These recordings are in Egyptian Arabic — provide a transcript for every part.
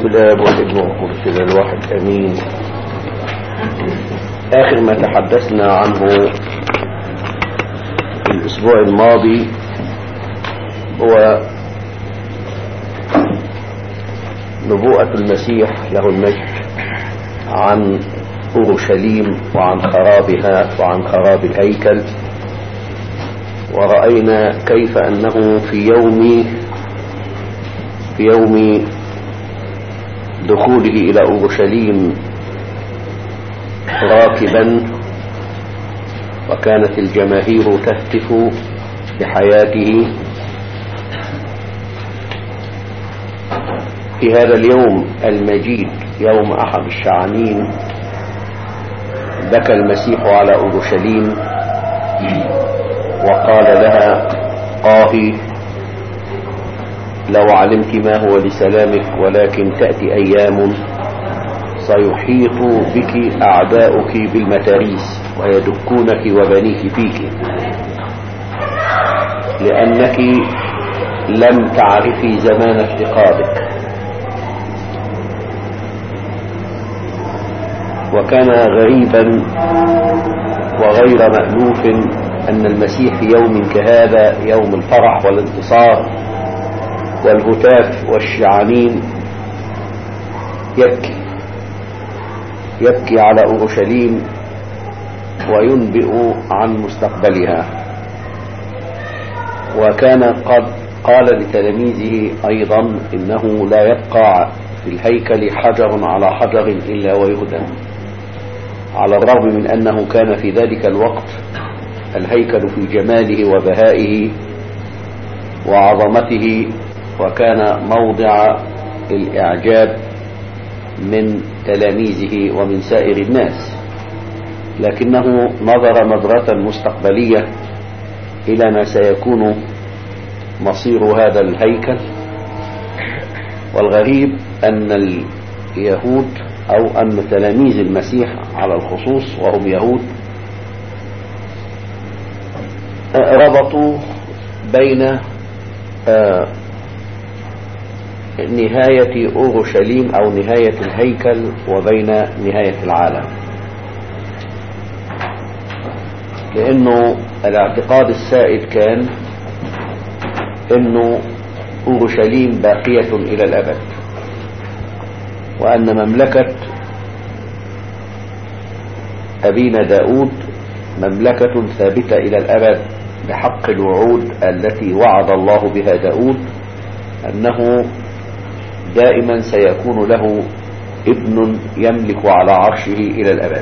بسم الله والابن والقدس الى الواحد امين اخر ما تحدثنا عنه في الاسبوع الماضي هو نبوءة المسيح له المجد عن اورشليم وعن خرابها وعن خراب الهيكل ورأينا كيف انه في يوم في يوم دخوله إلى أورشليم راكبا وكانت الجماهير تهتف بحياته في هذا اليوم المجيد يوم أحد الشعانين بكى المسيح على أورشليم وقال لها آهي لو علمت ما هو لسلامك ولكن تأتي أيام سيحيط بك أعداؤك بالمتاريس ويدكونك وبنيك فيك لأنك لم تعرفي زمان افتقادك وكان غريبا وغير مألوف أن المسيح في يوم كهذا يوم الفرح والانتصار والهتاف والشعانين يبكي يبكي على أورشليم وينبئ عن مستقبلها وكان قد قال لتلاميذه أيضا إنه لا يبقى في الهيكل حجر على حجر إلا ويهدم على الرغم من أنه كان في ذلك الوقت الهيكل في جماله وبهائه وعظمته وكان موضع الإعجاب من تلاميذه ومن سائر الناس لكنه نظر نظرة مستقبلية إلى ما سيكون مصير هذا الهيكل والغريب أن اليهود أو أن تلاميذ المسيح على الخصوص وهم يهود ربطوا بين نهاية أورشليم أو نهاية الهيكل وبين نهاية العالم لأنه الاعتقاد السائد كان أنه أورشليم باقية إلى الأبد وأن مملكة أبينا داود مملكة ثابتة إلى الأبد بحق الوعود التي وعد الله بها داود أنه دائما سيكون له ابن يملك على عرشه إلى الأبد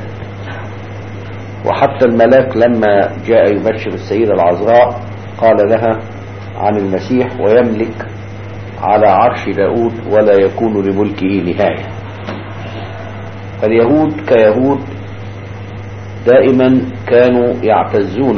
وحتى الملاك لما جاء يبشر السيدة العذراء قال لها عن المسيح ويملك على عرش داود ولا يكون لملكه نهاية فاليهود كيهود دائما كانوا يعتزون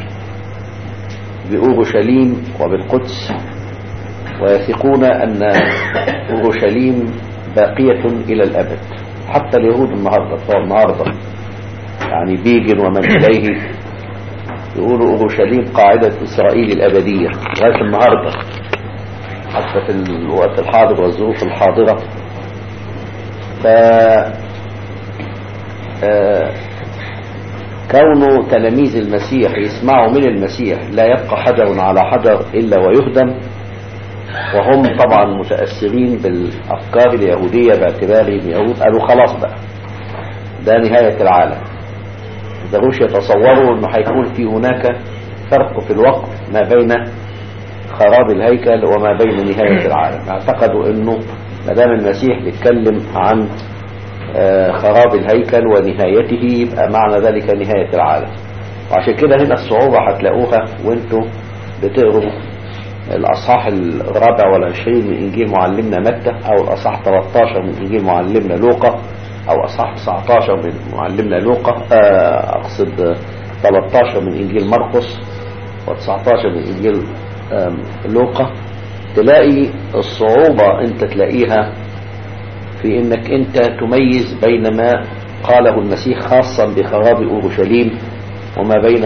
بأورشليم وبالقدس ويثقون أن أورشليم باقية إلى الأبد حتى اليهود النهاردة النهاردة يعني بيجن ومن إليه يقولوا أورشليم قاعدة إسرائيل الأبدية لغاية النهاردة حتى في الوقت الحاضر والظروف الحاضرة ف كون تلاميذ المسيح يسمعوا من المسيح لا يبقى حجر على حجر إلا ويهدم وهم طبعا متأثرين بالأفكار اليهودية باعتبارهم يهود قالوا خلاص بقى ده نهاية العالم مقدروش يتصوروا انه هيكون في هناك فرق في الوقت ما بين خراب الهيكل وما بين نهاية العالم اعتقدوا انه ما دام المسيح بيتكلم عن خراب الهيكل ونهايته يبقى معنى ذلك نهاية العالم وعشان كده هنا الصعوبة هتلاقوها وانتوا بتقروا الأصحاح الرابع والعشرين من إنجيل معلمنا متى أو الأصحاح 13 من إنجيل معلمنا لوقا أو أصحاح 19 من معلمنا لوقا أقصد 13 من إنجيل مرقس و19 من إنجيل لوقا تلاقي الصعوبة أنت تلاقيها في أنك أنت تميز بين ما قاله المسيح خاصا بخراب أورشليم وما بين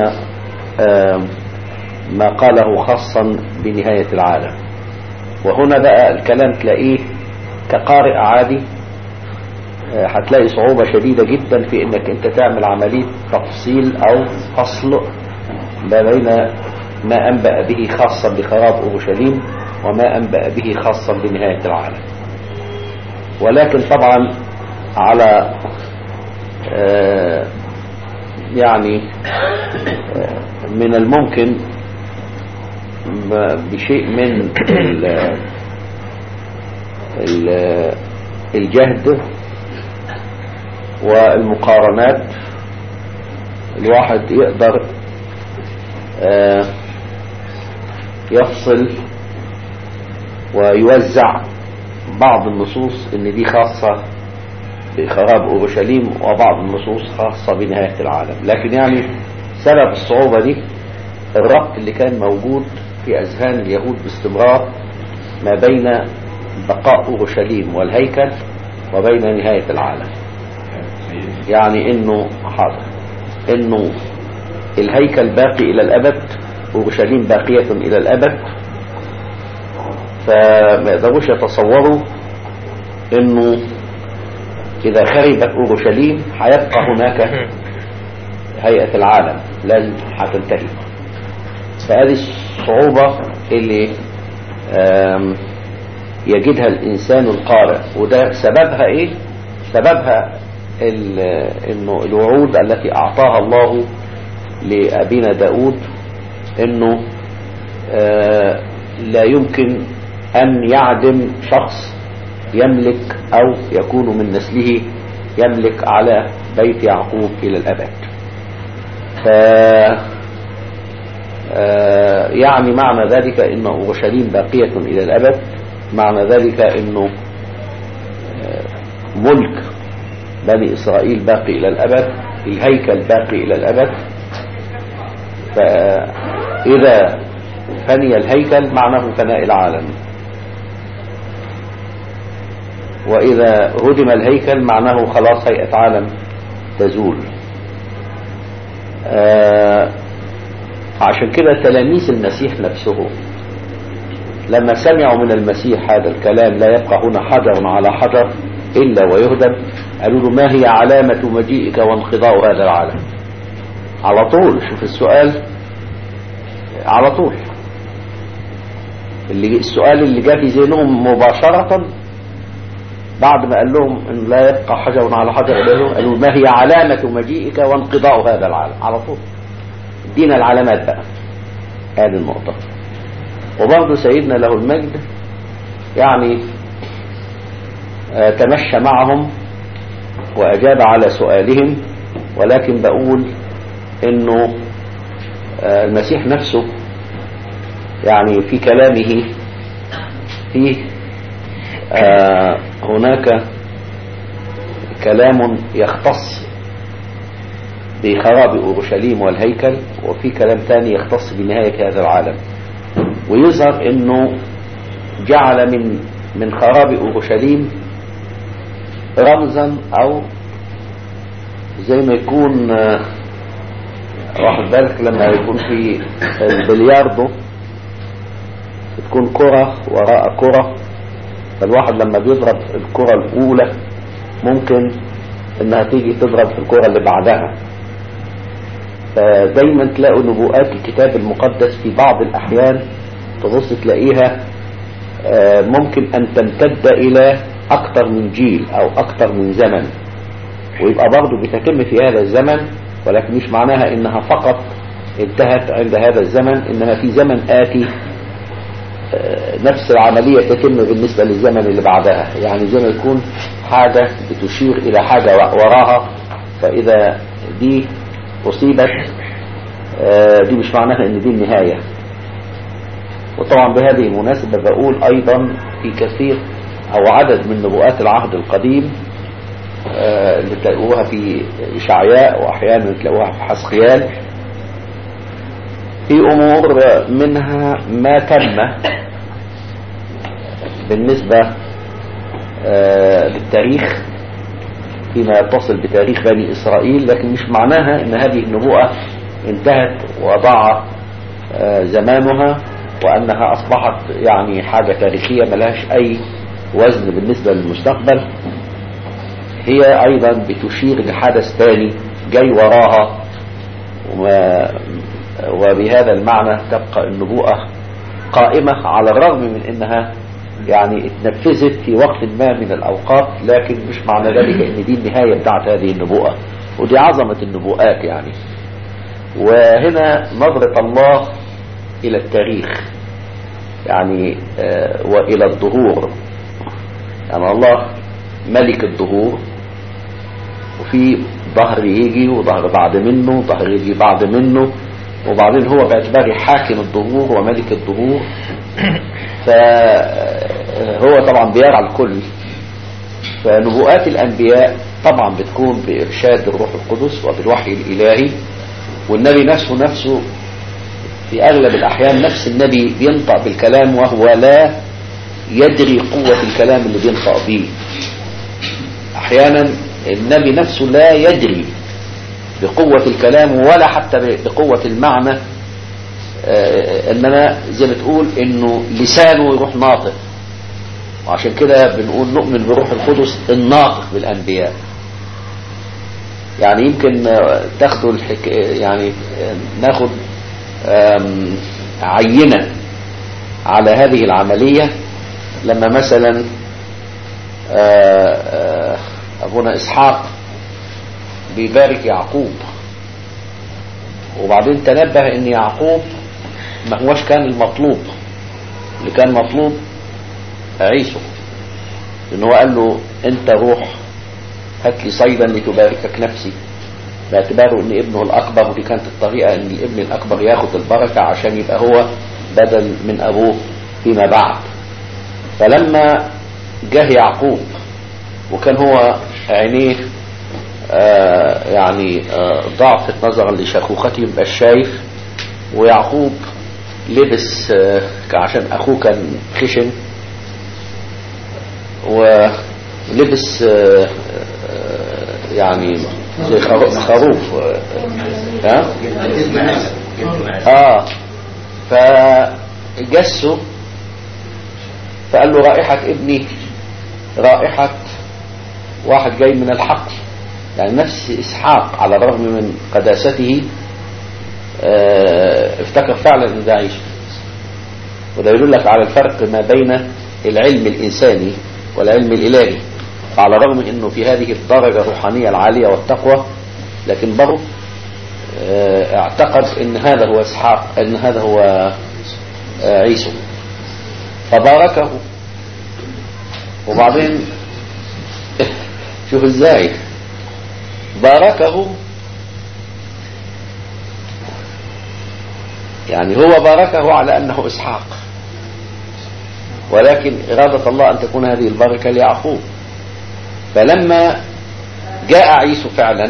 ما قاله خاصا بنهاية العالم وهنا بقى الكلام تلاقيه كقارئ عادي آه، هتلاقي صعوبة شديدة جدا في انك انت تعمل عملية تفصيل او فصل ما بين ما انبأ به خاصا بخراب اورشليم وما انبأ به خاصا بنهاية العالم ولكن طبعا على آه، يعني آه، من الممكن ب- بشيء من ال- ال- الجهد والمقارنات الواحد يقدر آه، يفصل ويوزع بعض النصوص ان دي خاصة بخراب اورشليم وبعض النصوص خاصة بنهاية العالم لكن يعني سبب الصعوبة دي الربط اللي كان موجود في اذهان اليهود باستمرار ما بين بقاء اورشليم والهيكل وبين نهاية العالم يعني انه حاضر انه الهيكل باقي الى الابد اورشليم باقية الى الابد فما يقدروش يتصوروا انه اذا خربت اورشليم هيبقى هناك هيئة العالم لازم هتنتهي فهذه الصعوبة اللي آم، يجدها الإنسان القارئ وده سببها إيه؟ سببها ال- إنه الوعود التي أعطاها الله لأبينا داود إنه آه، لا يمكن أن يعدم شخص يملك أو يكون من نسله يملك على بيت يعقوب إلى الأبد ف آه، يعني معنى ذلك ان اورشليم باقية الى الابد معنى ذلك انه آه، ملك بني اسرائيل باقي الى الابد الهيكل باقي الى الابد فاذا فني الهيكل معناه فناء العالم واذا هدم الهيكل معناه خلاص هيئة عالم تزول آه عشان كده تلاميذ المسيح نفسهم لما سمعوا من المسيح هذا الكلام لا يبقى هنا حجر على حجر إلا ويهدم قالوا له ما هي علامة مجيئك وانقضاء هذا العالم على طول شوف السؤال على طول اللي السؤال اللي جاء في ذهنهم مباشرة بعد ما قال لهم ان لا يبقى حجر على حجر إلا يهدم قالوا ما هي علامة مجيئك وانقضاء هذا العالم على طول ادينا العلامات بقى هذه النقطة وبرضه سيدنا له المجد يعني آه، تمشى معهم وأجاب على سؤالهم ولكن بقول انه آه، المسيح نفسه يعني في كلامه فيه آه، هناك كلام يختص بخراب أورشليم والهيكل وفي كلام تاني يختص بنهاية هذا العالم ويظهر انه جعل من من خراب أورشليم رمزا او زي ما يكون آه، واخد بالك لما يكون في البلياردو تكون كرة وراء كرة فالواحد لما بيضرب الكرة الأولى ممكن انها تيجي تضرب في الكرة اللي بعدها فدايما تلاقوا نبوءات الكتاب المقدس في بعض الأحيان تبص تلاقيها آه، ممكن أن تمتد إلى أكثر من جيل أو أكثر من زمن ويبقى برضه بتتم في هذا الزمن ولكن مش معناها إنها فقط انتهت عند هذا الزمن إنها في زمن آتي آه، نفس العملية تتم بالنسبة للزمن اللي بعدها يعني زي ما يكون حاجة بتشير إلى حاجة وراها فإذا دي أصيبت آه، دي مش معناها إن دي النهاية وطبعا بهذه المناسبة بقول أيضا في كثير أو عدد من نبوءات العهد القديم آه، اللي تلاقوها في إشعياء وأحيانا تلاقوها في حسقيال في أمور منها ما تم بالنسبة آه، للتاريخ فيما يتصل بتاريخ بني إسرائيل لكن مش معناها أن هذه النبوءة انتهت وضاع آه، زمانها وأنها أصبحت يعني حاجة تاريخية ملهاش أي وزن بالنسبة للمستقبل هي أيضا بتشير لحدث ثاني جاي وراها وبهذا المعنى تبقى النبوءة قائمة على الرغم من انها يعني اتنفذت في وقت ما من الاوقات لكن مش معنى ذلك ان دي النهاية بتاعت هذه النبوءة ودي عظمة النبوءات يعني وهنا نظرة الله الى التاريخ يعني آه والى الظهور يعني الله ملك الظهور وفي ظهر يجي وظهر بعد منه ظهر يجي بعد منه وبعدين هو باعتباره حاكم الظهور وملك الظهور فهو طبعا بيرعى الكل فنبوءات الأنبياء طبعا بتكون بإرشاد الروح القدس وبالوحي الإلهي والنبي نفسه نفسه في أغلب الأحيان نفس النبي بينطق بالكلام وهو لا يدري قوة الكلام اللي بينطق به أحيانا النبي نفسه لا يدري بقوة الكلام ولا حتى بقوة المعنى انما زي ما تقول انه لسانه يروح ناطق وعشان كده بنقول نؤمن بروح القدس الناطق بالانبياء يعني يمكن تاخدوا الحك... يعني ناخد عينة على هذه العملية لما مثلا ابونا اسحاق بيبارك يعقوب وبعدين تنبه ان يعقوب ما هوش كان المطلوب اللي كان مطلوب عيسو ان هو قال له انت روح هات لي صيدا لتباركك نفسي باعتباره ان ابنه الاكبر ودي كانت الطريقة ان الابن الاكبر ياخد البركة عشان يبقى هو بدل من ابوه فيما بعد فلما جه يعقوب وكان هو عينيه آه يعني آه ضعفت نظرا لشيخوخته مبقاش شايف ويعقوب لبس آه عشان اخوه كان خشن ولبس يعني زي خروف ها اه فجسه فقال له رائحة ابني رائحة واحد جاي من الحقل يعني نفس إسحاق على الرغم من قداسته اه افتكر فعلا ان ده عيسى وده يدل لك على الفرق ما بين العلم الإنساني والعلم الإلهي على الرغم انه في هذه الدرجة الروحانية العالية والتقوى لكن برضه اه اعتقد ان هذا هو اسحاق ان هذا هو اه عيسو فباركه وبعدين شوف ازاي باركه يعني هو باركه على انه اسحاق ولكن إرادة الله أن تكون هذه البركة ليعقوب فلما جاء عيسو فعلا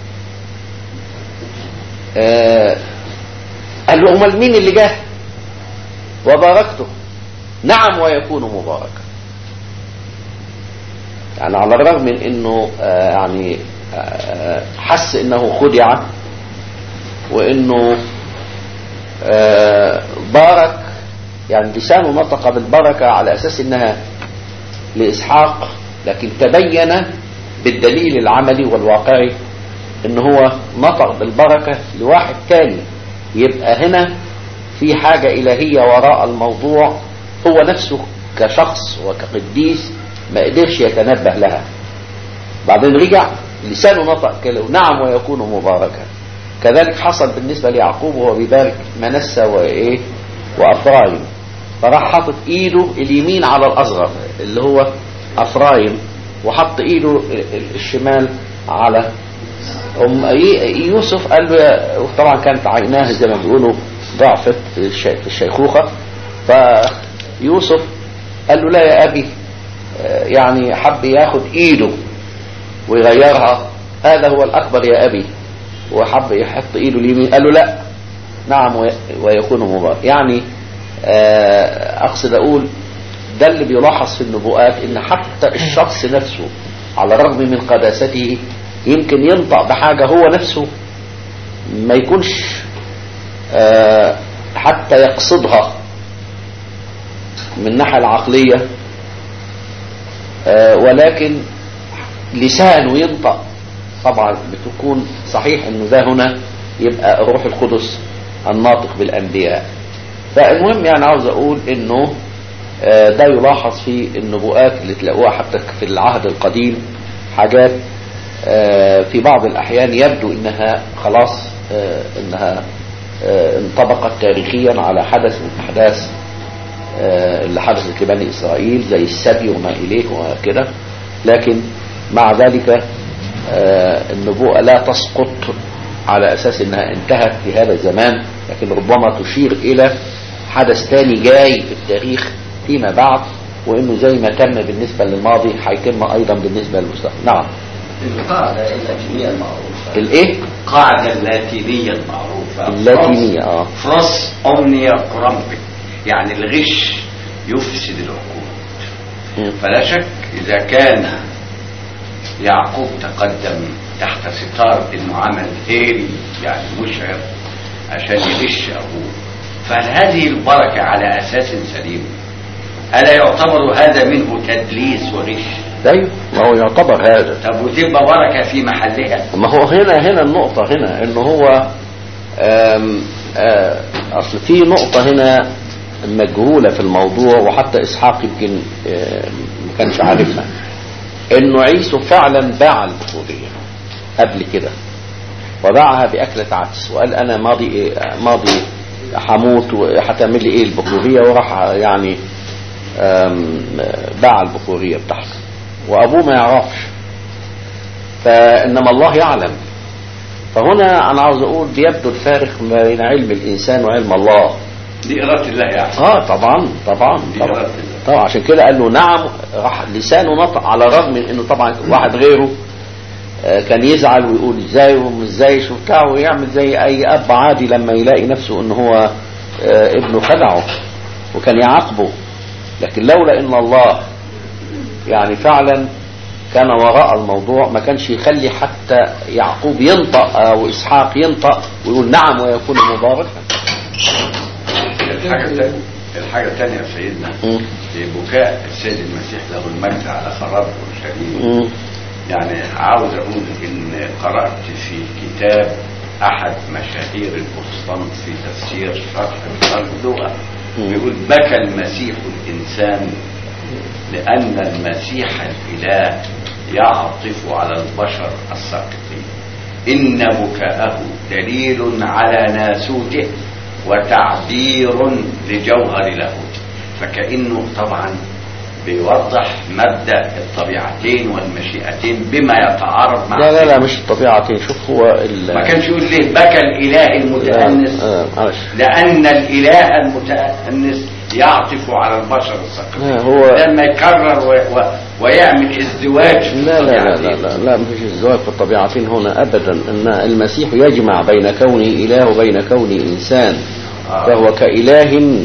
آه قال له أمال مين اللي جاه وباركته نعم ويكون مباركا يعني على الرغم من انه آه يعني آه حس انه خدع وانه بارك يعني لسانه نطق بالبركة على أساس إنها لإسحاق لكن تبين بالدليل العملي والواقعي إن هو نطق بالبركة لواحد تاني يبقى هنا في حاجة إلهية وراء الموضوع هو نفسه كشخص وكقديس ما قدرش يتنبه لها بعدين رجع لسانه نطق كله نعم ويكون مباركا كذلك حصل بالنسبة ليعقوب وهو بيبارك منسى وإيه وأفرايم فراح حاطط ايده اليمين على الاصغر اللي هو افرايم وحط ايده الشمال على ام يوسف قال له طبعا كانت عيناه زي ما بيقولوا ضعفت في الشيخوخة فيوسف قال له لا يا ابي يعني حب ياخد ايده ويغيرها هذا هو الاكبر يا ابي وحب يحط ايده اليمين قال له لا نعم ويكون مبارك يعني اقصد اقول ده اللي بيلاحظ في النبوءات ان حتى الشخص نفسه على الرغم من قداسته يمكن ينطق بحاجة هو نفسه ما يكونش حتى يقصدها من الناحية العقلية آه، ولكن لسانه ينطق طبعا بتكون صحيح انه ده هنا يبقى الروح القدس الناطق بالانبياء فالمهم يعني عاوز اقول انه آه، ده يلاحظ في النبوءات اللي تلاقوها حتى في العهد القديم حاجات آه، في بعض الاحيان يبدو انها خلاص آه، انها آه، انطبقت تاريخيا على حدث من احداث آه، اللي حدثت لبني اسرائيل زي السبي وما اليه وكده لكن مع ذلك آه، النبوءة لا تسقط على اساس انها انتهت في هذا الزمان لكن ربما تشير الى حدث تاني جاي في التاريخ فيما بعد وانه زي ما تم بالنسبة للماضي هيتم ايضا بالنسبة للمستقبل نعم القاعدة اللاتينية المعروفة الايه القاعدة اللاتينية المعروفة اللاتينية اه فروس اومنيا كرامبي يعني الغش يفسد العقول مم. فلا شك إذا كان يعقوب تقدم تحت ستار انه عمل هيري يعني مشعر عشان يغش ابوه فهل هذه البركة على اساس سليم ألا يعتبر هذا منه تدليس وغش ايوه ما هو يعتبر هذا طب وتبقى بركة في محلها ما هو هنا هنا النقطة هنا انه هو آم، آه، اصل في نقطة هنا مجهولة في الموضوع وحتى اسحاق يمكن آه، ما كانش عارفها انه عيسو فعلا باع البخورية قبل كده وباعها بأكلة عدس وقال انا ماضي إيه ماضي هموت وهتعمل لي ايه البخورية وراح يعني آم، باع البخورية بتاعته وابوه ما يعرفش فإنما الله يعلم فهنا أنا عاوز أقول بيبدو الفارق ما بين علم الإنسان وعلم الله دي إرادة الله يعني آه طبعا طبعا دي طبعا, إرادة الله. طبعا عشان كده قال له نعم راح لسانه نطق على الرغم من إنه طبعا واحد غيره آه، كان يزعل ويقول ازاي ومش ازاي شو بتاع ويعمل زي اي اب عادي لما يلاقي نفسه ان هو آه، ابنه خدعه وكان يعاقبه لكن لولا ان الله يعني فعلا كان وراء الموضوع ما كانش يخلي حتى يعقوب ينطق او اسحاق ينطق ويقول نعم ويكون مباركا الحاجة الثانية الحاجة الثانية يا سيدنا مم. في بكاء السيد المسيح له المجد على خراب اورشليم مم. يعني عاوز اقول ان قرات في كتاب احد مشاهير البروتستانت في تفسير شرح الفردوء مم. بيقول بكى المسيح الانسان لان المسيح الاله يعطف على البشر الساقطين ان بكاءه دليل على ناسوته وتعبير لجوهر لاهوته فكانه طبعا بيوضح مبدا الطبيعتين والمشيئتين بما يتعارض مع لا لا لا مش الطبيعتين شوف هو ال ما كانش يقول ليه بكى الاله المتأنس آه، معلش لان الاله المتأنس يعطف على البشر الساقطين لا، هو- لما يكرر و... و... ويعمل ازدواج في لا لا لا الطبيعتين. لا لا, لا مفيش ازدواج في الطبيعتين هنا ابدا ان المسيح يجمع بين كونه اله وبين كونه انسان آه. فهو كاله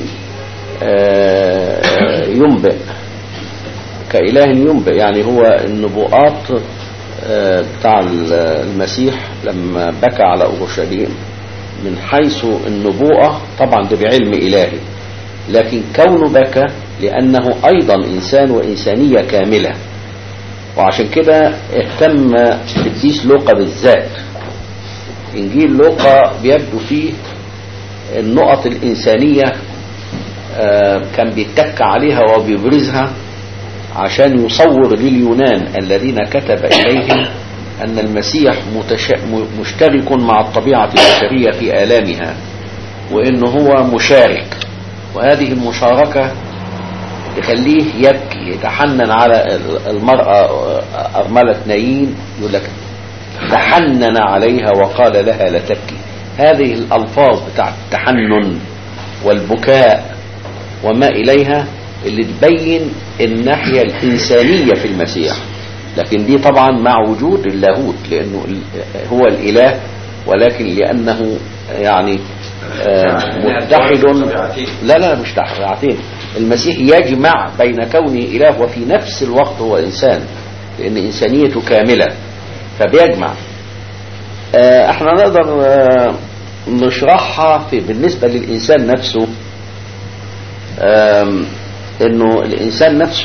آه، ينبئ كاله ينبئ يعني هو النبوءات آه، بتاع المسيح لما بكى على اورشليم من حيث النبوءه طبعا ده بعلم الهي لكن كونه بكى لانه ايضا انسان وانسانيه كامله وعشان كده اهتم قديس لوقا بالذات انجيل لوقا بيبدو فيه النقط الانسانيه آه، كان بيتك عليها وبيبرزها عشان يصور لليونان الذين كتب اليهم ان المسيح متش... م- مشترك مع الطبيعه البشريه في الامها وانه هو مشارك وهذه المشاركه تخليه يبكي يتحنن على المرأة أرملة نايين يقول لك تحنن عليها وقال لها لا تبكي هذه الألفاظ بتاع التحنن والبكاء وما إليها اللي تبين الناحية الإنسانية في المسيح لكن دي طبعا مع وجود اللاهوت لأنه ال- هو الإله ولكن لأنه يعني آه، متحد لا لا مش تحريعتين المسيح يجمع بين كونه إله وفي نفس الوقت هو إنسان لأن إنسانيته كاملة فبيجمع آه، احنا نقدر آه، نشرحها في بالنسبة للإنسان نفسه آم، انه الإنسان نفسه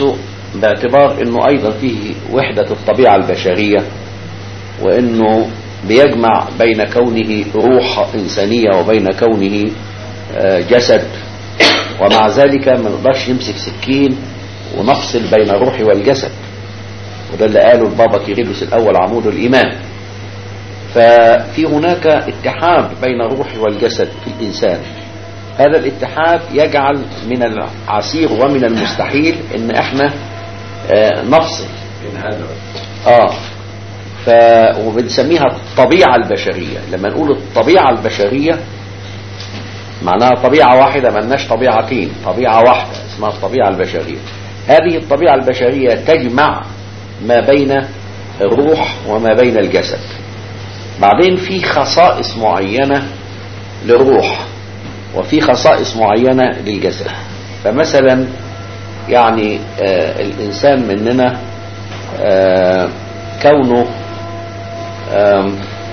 باعتبار انه ايضا فيه وحدة الطبيعة البشرية وانه بيجمع بين كونه روح انسانية وبين كونه آه، جسد ومع ذلك ما نقدرش نمسك سكين ونفصل بين الروح والجسد وده اللي قاله البابا كيرلس الاول عمود الايمان ففي هناك اتحاد بين الروح والجسد في الانسان هذا الاتحاد يجعل من العسير ومن المستحيل ان احنا آه، نفصل من هذا اه ف وبنسميها الطبيعة البشرية لما نقول الطبيعة البشرية معناها طبيعة واحدة ملناش طبيعتين طبيعة واحدة اسمها الطبيعة البشرية هذه الطبيعة البشرية تجمع ما بين الروح وما بين الجسد بعدين في خصائص معينة للروح وفي خصائص معينة للجسد فمثلا يعني آه الإنسان مننا آه كونه آم،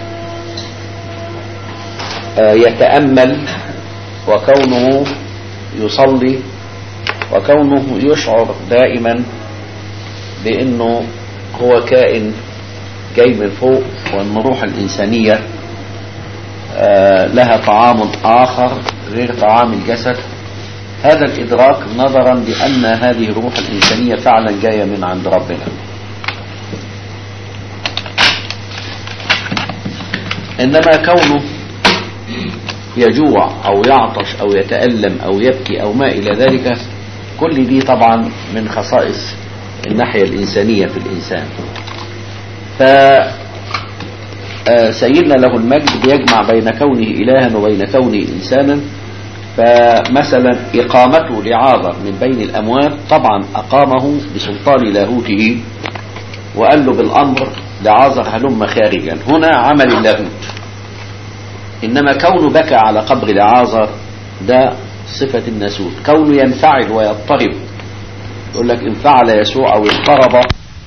آه يتأمل وكونه يصلي وكونه يشعر دائما بأنه هو كائن جاي من فوق وأن الروح الإنسانية آه، لها طعام آخر غير طعام الجسد هذا الإدراك نظرا بأن هذه الروح الإنسانية فعلا جاية من عند ربنا إنما كونه يجوع أو يعطش أو يتألم أو يبكي أو ما إلى ذلك كل دي طبعا من خصائص الناحية الإنسانية في الإنسان ف آه، سيدنا له المجد بيجمع بين كونه إلها وبين كونه إنسانا فمثلا إقامته لعاذر من بين الأموات طبعا أقامه بسلطان لاهوته وقال له بالأمر لعاذر هلم خارجا هنا عمل اللاهوت إنما كونه بكى على قبر لعاذر ده صفة الناسوت كونه ينفعل ويضطرب يقول لك انفعل يسوع أو اضطرب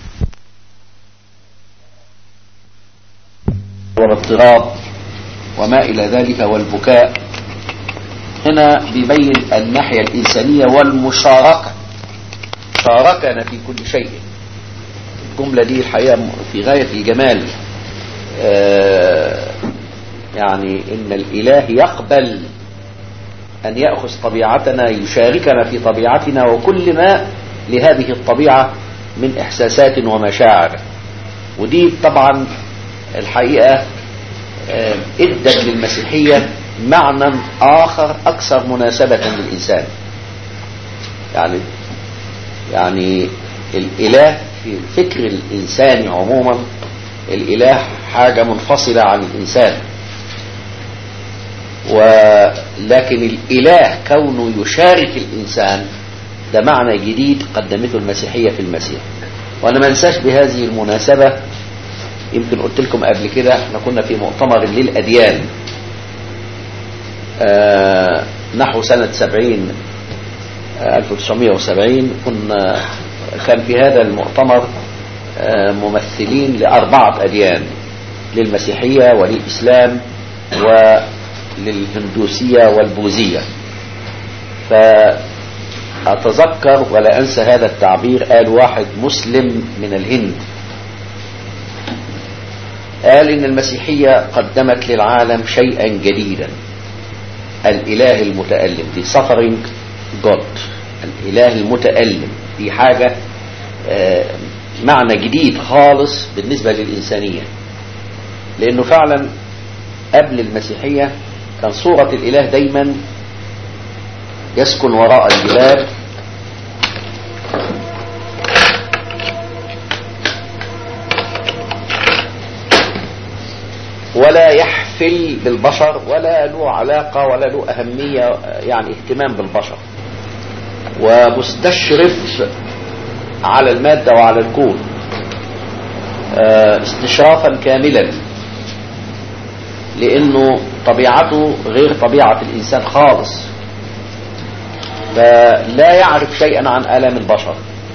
والاضطراب وما إلى ذلك والبكاء هنا بيبين الناحية الإنسانية والمشاركة شاركنا في كل شيء الجملة دي الحقيقة في غاية الجمال آه يعني إن الإله يقبل أن يأخذ طبيعتنا يشاركنا في طبيعتنا وكل ما لهذه الطبيعة من إحساسات ومشاعر ودي طبعا الحقيقة آه، ادت للمسيحية معنى آخر أكثر مناسبة للإنسان يعني يعني الإله في الفكر الإنساني عموما الإله حاجة منفصلة عن الإنسان ولكن الإله كونه يشارك الإنسان ده معنى جديد قدمته المسيحية في المسيح وأنا ما انساش بهذه المناسبة يمكن قلت لكم قبل كده احنا كنا في مؤتمر للأديان آه نحو سنة 70 آه 1970 كنا كان في هذا المؤتمر آه ممثلين لأربعة أديان للمسيحية وللإسلام وللهندوسية والبوذية فأتذكر ولا أنسى هذا التعبير قال واحد مسلم من الهند قال إن المسيحية قدمت للعالم شيئا جديدا الإله المتألم دي suffering God الإله المتألم دي حاجة آه، معنى جديد خالص بالنسبة للإنسانية لأنه فعلا قبل المسيحية كان صورة الإله دايما يسكن وراء الجبال ولا يحفل بالبشر ولا له علاقة ولا له أهمية يعني اهتمام بالبشر ومستشرف على المادة وعلى الكون آه، استشرافا كاملا لأنه طبيعته غير طبيعة الإنسان خالص فلا يعرف شيئا عن آلام البشر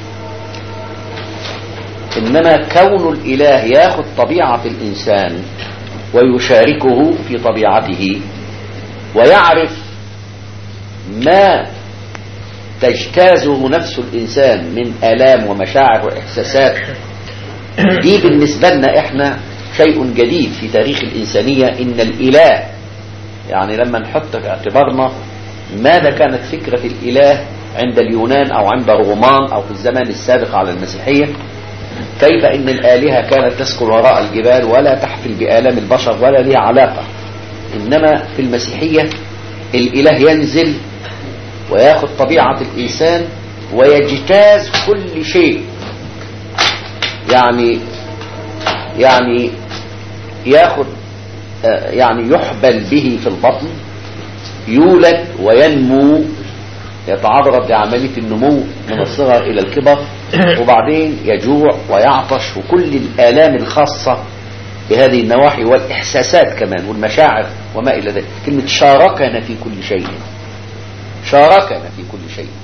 إنما كون الإله ياخذ طبيعة الإنسان ويشاركه في طبيعته ويعرف ما تجتازه نفس الإنسان من آلام ومشاعر وإحساسات دي بالنسبة لنا إحنا شيء جديد في تاريخ الإنسانية إن الإله يعني لما نحط في اعتبارنا ماذا كانت فكرة الإله عند اليونان أو عند الرومان أو في الزمان السابق على المسيحية كيف إن الآلهة كانت تسكن وراء الجبال ولا تحفل بآلام البشر ولا لها علاقة إنما في المسيحية الإله ينزل وياخذ طبيعة الإنسان ويجتاز كل شيء يعني يعني ياخذ آه، يعني يحبل به في البطن يولد وينمو يتعرض لعملية النمو من الصغر إلى الكبر وبعدين يجوع ويعطش وكل الآلام الخاصة بهذه النواحي والإحساسات كمان والمشاعر وما إلى ذلك كلمة شاركنا في كل شيء شاركنا في كل شيء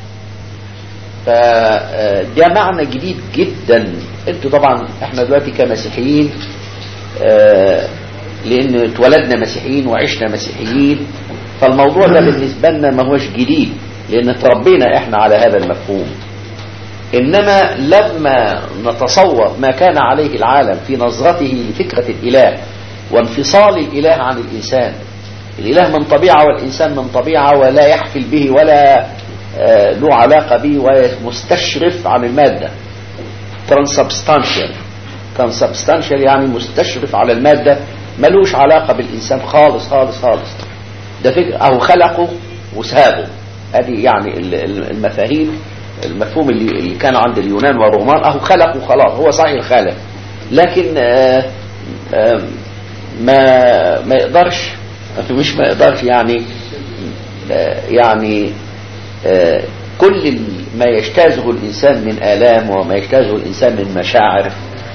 فده معنى جديد جدا انتوا طبعا احنا دلوقتي كمسيحيين آه، لان اتولدنا مسيحيين وعشنا مسيحيين فالموضوع ده بالنسبة لنا ما هوش جديد لان تربينا احنا على هذا المفهوم انما لما نتصور ما كان عليه العالم في نظرته لفكرة الاله وانفصال الاله عن الانسان الاله من طبيعة والانسان من طبيعة ولا يحفل به ولا آه، له علاقة به ومستشرف عن المادة ترانسبستانشال ترانسبستانشال يعني مستشرف على المادة ملوش علاقة بالإنسان خالص خالص خالص ده فكرة أو خلقه وسابه هذه يعني ال- ال- المفاهيم المفهوم اللي, اللي كان عند اليونان والرومان أهو خلقه خلاص هو صحيح خالق لكن آه، آه، ما ما يقدرش مش ما يقدرش يعني آه، يعني آه، كل ال- ما يجتازه الإنسان من آلام وما يجتازه الإنسان من مشاعر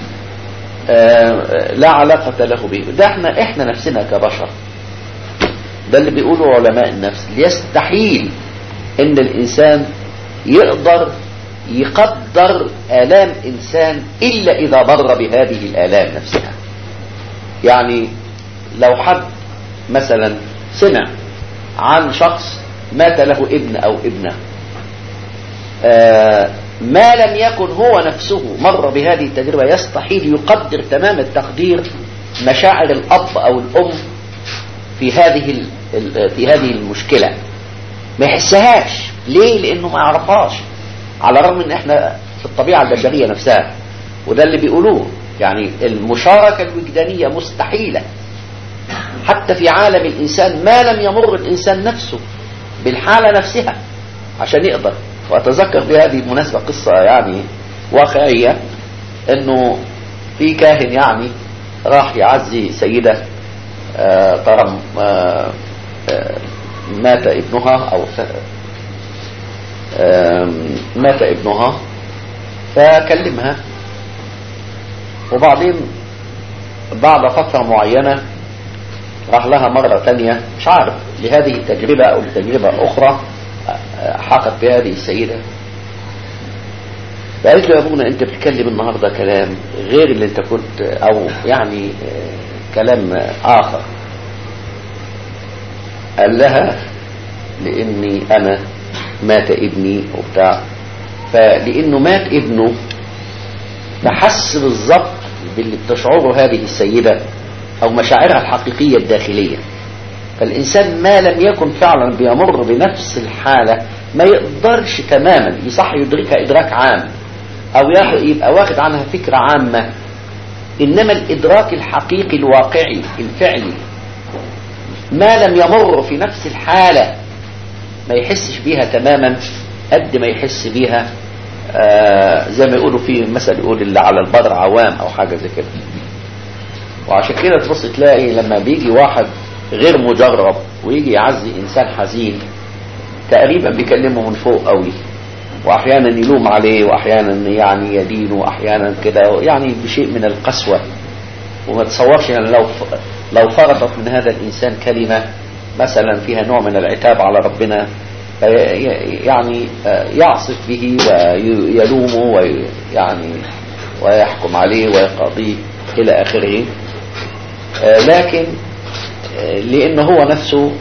آه، لا علاقة له به ده احنا احنا نفسنا كبشر ده اللي بيقوله علماء النفس يستحيل ان الانسان يقدر يقدر آلام انسان الا اذا مر بهذه الآلام نفسها يعني لو حد مثلا سمع عن شخص مات له ابن او ابنه آه، ما لم يكن هو نفسه مر بهذه التجربة يستحيل يقدر تمام التقدير مشاعر الأب أو الأم في هذه ال- ال- في هذه المشكلة ما يحسهاش ليه لأنه ما يعرفهاش على الرغم ان احنا في الطبيعة البشرية نفسها وده اللي بيقولوه يعني المشاركة الوجدانية مستحيلة حتى في عالم الإنسان ما لم يمر الإنسان نفسه بالحالة نفسها عشان يقدر وأتذكر بهذه المناسبة قصة يعني واقعية أنه في كاهن يعني راح يعزي سيدة آه، ترى آه، آه، مات ابنها أو س- آم، مات ابنها فكلمها وبعدين بعد فترة معينة راح لها مرة تانية مش عارف لهذه التجربة أو لتجربة أخرى آه، حقت بهذه السيدة فقالت له يا ابونا انت بتتكلم النهاردة كلام غير اللي انت كنت او يعني آه، كلام اخر قال لها لاني انا مات ابني وبتاع فلانه مات ابنه فحس بالظبط باللي بتشعره هذه السيدة او مشاعرها الحقيقية الداخلية فالإنسان ما لم يكن فعلا بيمر بنفس الحالة ما يقدرش تماما يصح يدركها إدراك عام أو ياخد يبقى واخد عنها فكرة عامة إنما الإدراك الحقيقي الواقعي الفعلي ما لم يمر في نفس الحالة ما يحسش بيها تماما قد ما يحس بيها آه زي ما يقولوا في مثل يقول اللي على البدر عوام أو حاجة زي كده وعشان كده تبص تلاقي لما بيجي واحد غير مجرب ويجي يعزي انسان حزين تقريبا بيكلمه من فوق قوي واحيانا يلوم عليه واحيانا يعني يدينه واحيانا كده يعني بشيء من القسوة وما تصورش يعني لو لو فرطت من هذا الانسان كلمة مثلا فيها نوع من العتاب على ربنا في- يعني يعصف به ويلومه ويعني ويحكم عليه ويقاضيه الى اخره آه، لكن آه، لأن هو نفسه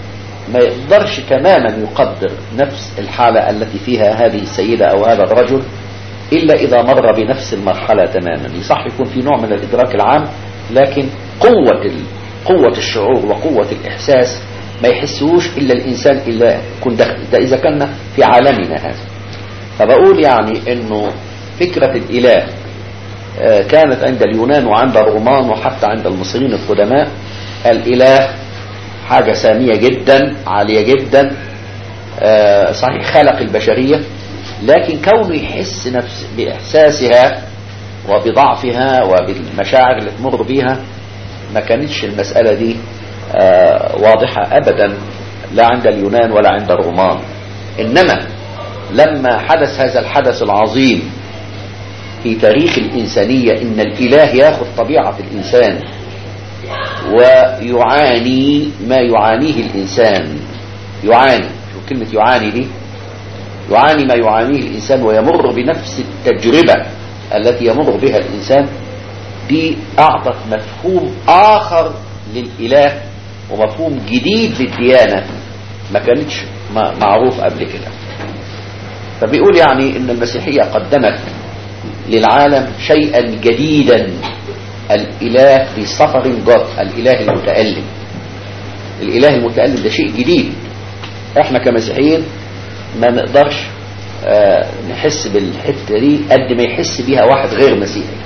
ما يقدرش تماما يقدر نفس الحالة التي فيها هذه السيدة أو هذا الرجل إلا إذا مر بنفس المرحلة تماما يصح يكون في نوع من الإدراك العام لكن قوة ال... قوة الشعور وقوة الإحساس ما يحسوش إلا الإنسان إلا يكون دخل ده إذا كنا في عالمنا هذا فبقول يعني إنه فكرة الإله آه، كانت عند اليونان وعند الرومان وحتى عند المصريين القدماء الإله حاجة سامية جدا عالية جدا آه، صحيح خلق البشرية لكن كونه يحس نفس بإحساسها وبضعفها وبالمشاعر اللي تمر بيها ما كانتش المسألة دي آه، واضحة أبدا لا عند اليونان ولا عند الرومان إنما لما حدث هذا الحدث العظيم في تاريخ الإنسانية إن الإله ياخذ طبيعة الإنسان ويعاني ما يعانيه الإنسان يعاني شو كلمة يعاني دي يعاني ما يعانيه الإنسان ويمر بنفس التجربة التي يمر بها الإنسان دي أعطت مفهوم آخر للإله ومفهوم جديد للديانة ما كانتش م- معروف قبل كده فبيقول يعني ان المسيحية قدمت للعالم شيئا جديدا الاله بسفر جر الاله المتألم الاله المتألم ده شيء جديد احنا كمسيحيين ما نقدرش آه، نحس بالحتة دي قد ما يحس بيها واحد غير مسيحي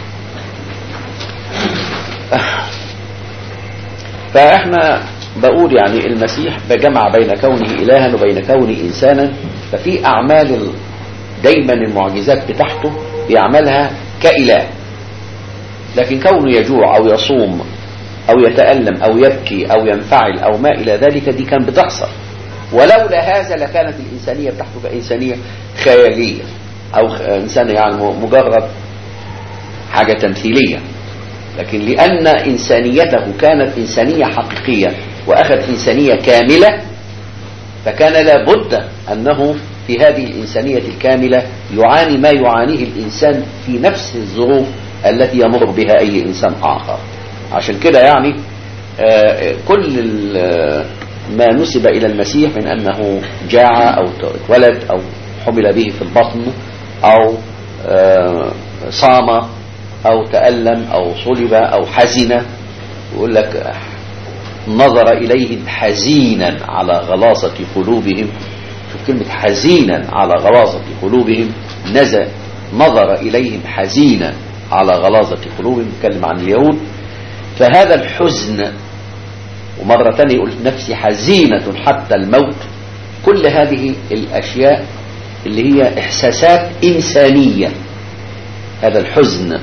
فاحنا بقول يعني المسيح بجمع بين كونه إلها وبين كونه إنسانا ففي أعمال ال- دايما المعجزات بتاعته بيعملها كإله لكن كونه يجوع أو يصوم أو يتألم أو يبكي أو ينفعل أو ما إلى ذلك دي كان بتحصل ولولا هذا لكانت الإنسانية بتاعته كإنسانية خيالية أو خ- إنسان يعني م- مجرد حاجة تمثيلية لكن لأن إنسانيته كانت إنسانية حقيقية وأخذ إنسانية كاملة فكان لابد أنه في هذه الإنسانية الكاملة يعاني ما يعانيه الإنسان في نفس الظروف التي يمر بها أي إنسان آخر عشان كده يعني آه، كل ال- ما نسب إلى المسيح من أنه جاع أو اتولد أو حمل به في البطن أو آه، صام أو تألم أو صلب أو حزن يقول لك نظر إليهم حزينا على غلاظة قلوبهم شوف كلمة حزينا على غلاظة قلوبهم نزل نظر إليهم حزينا على غلاظة قلوبهم يتكلم عن اليهود فهذا الحزن ومرة تانية يقول نفسي حزينة حتى الموت كل هذه الأشياء اللي هي إحساسات إنسانية هذا الحزن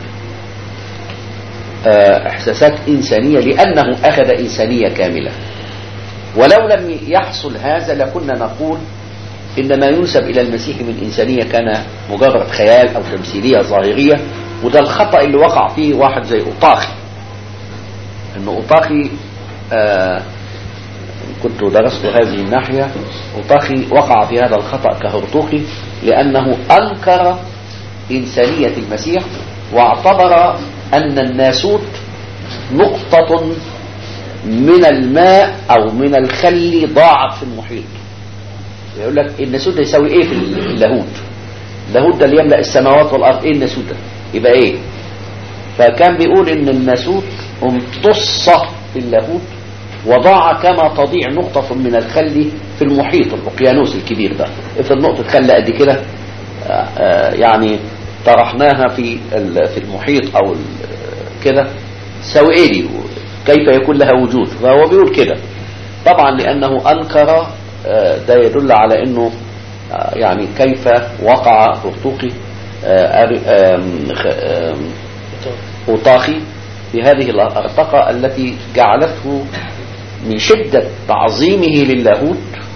آه، إحساسات إنسانية لأنه أخذ إنسانية كاملة ولو لم يحصل هذا لكنا نقول إن ما ينسب إلى المسيح من إنسانية كان مجرد خيال أو تمثيلية ظاهرية وده الخطأ اللي وقع فيه واحد زي أوطاخي إن أوطاخي آه كنت درست هذه الناحية أوطاخي وقع في هذا الخطأ كهرطوقي لأنه أنكر إنسانية المسيح واعتبر أن الناسوت نقطة من الماء أو من الخل ضاعت في المحيط يقول لك الناسوت ده يساوي ايه في اللاهوت اللاهوت ده اللي يملأ السماوات والأرض ايه الناسوت ده يبقى ايه فكان بيقول ان الناسوت امتص في اللاهوت وضاع كما تضيع نقطة من الخل في المحيط الأقيانوس الكبير ده افرض نقطة خل قد كده آه، آه، يعني طرحناها في ال- في المحيط او ال- كده تساوي ايه دي كيف يكون لها وجود فهو بيقول كده طبعا لانه انكر آه، ده يدل على انه آه، يعني كيف وقع هرطوقي آه، أر- آم، خ- آم، أوطاخي في هذه الأرطقة التي جعلته من شدة تعظيمه للاهوت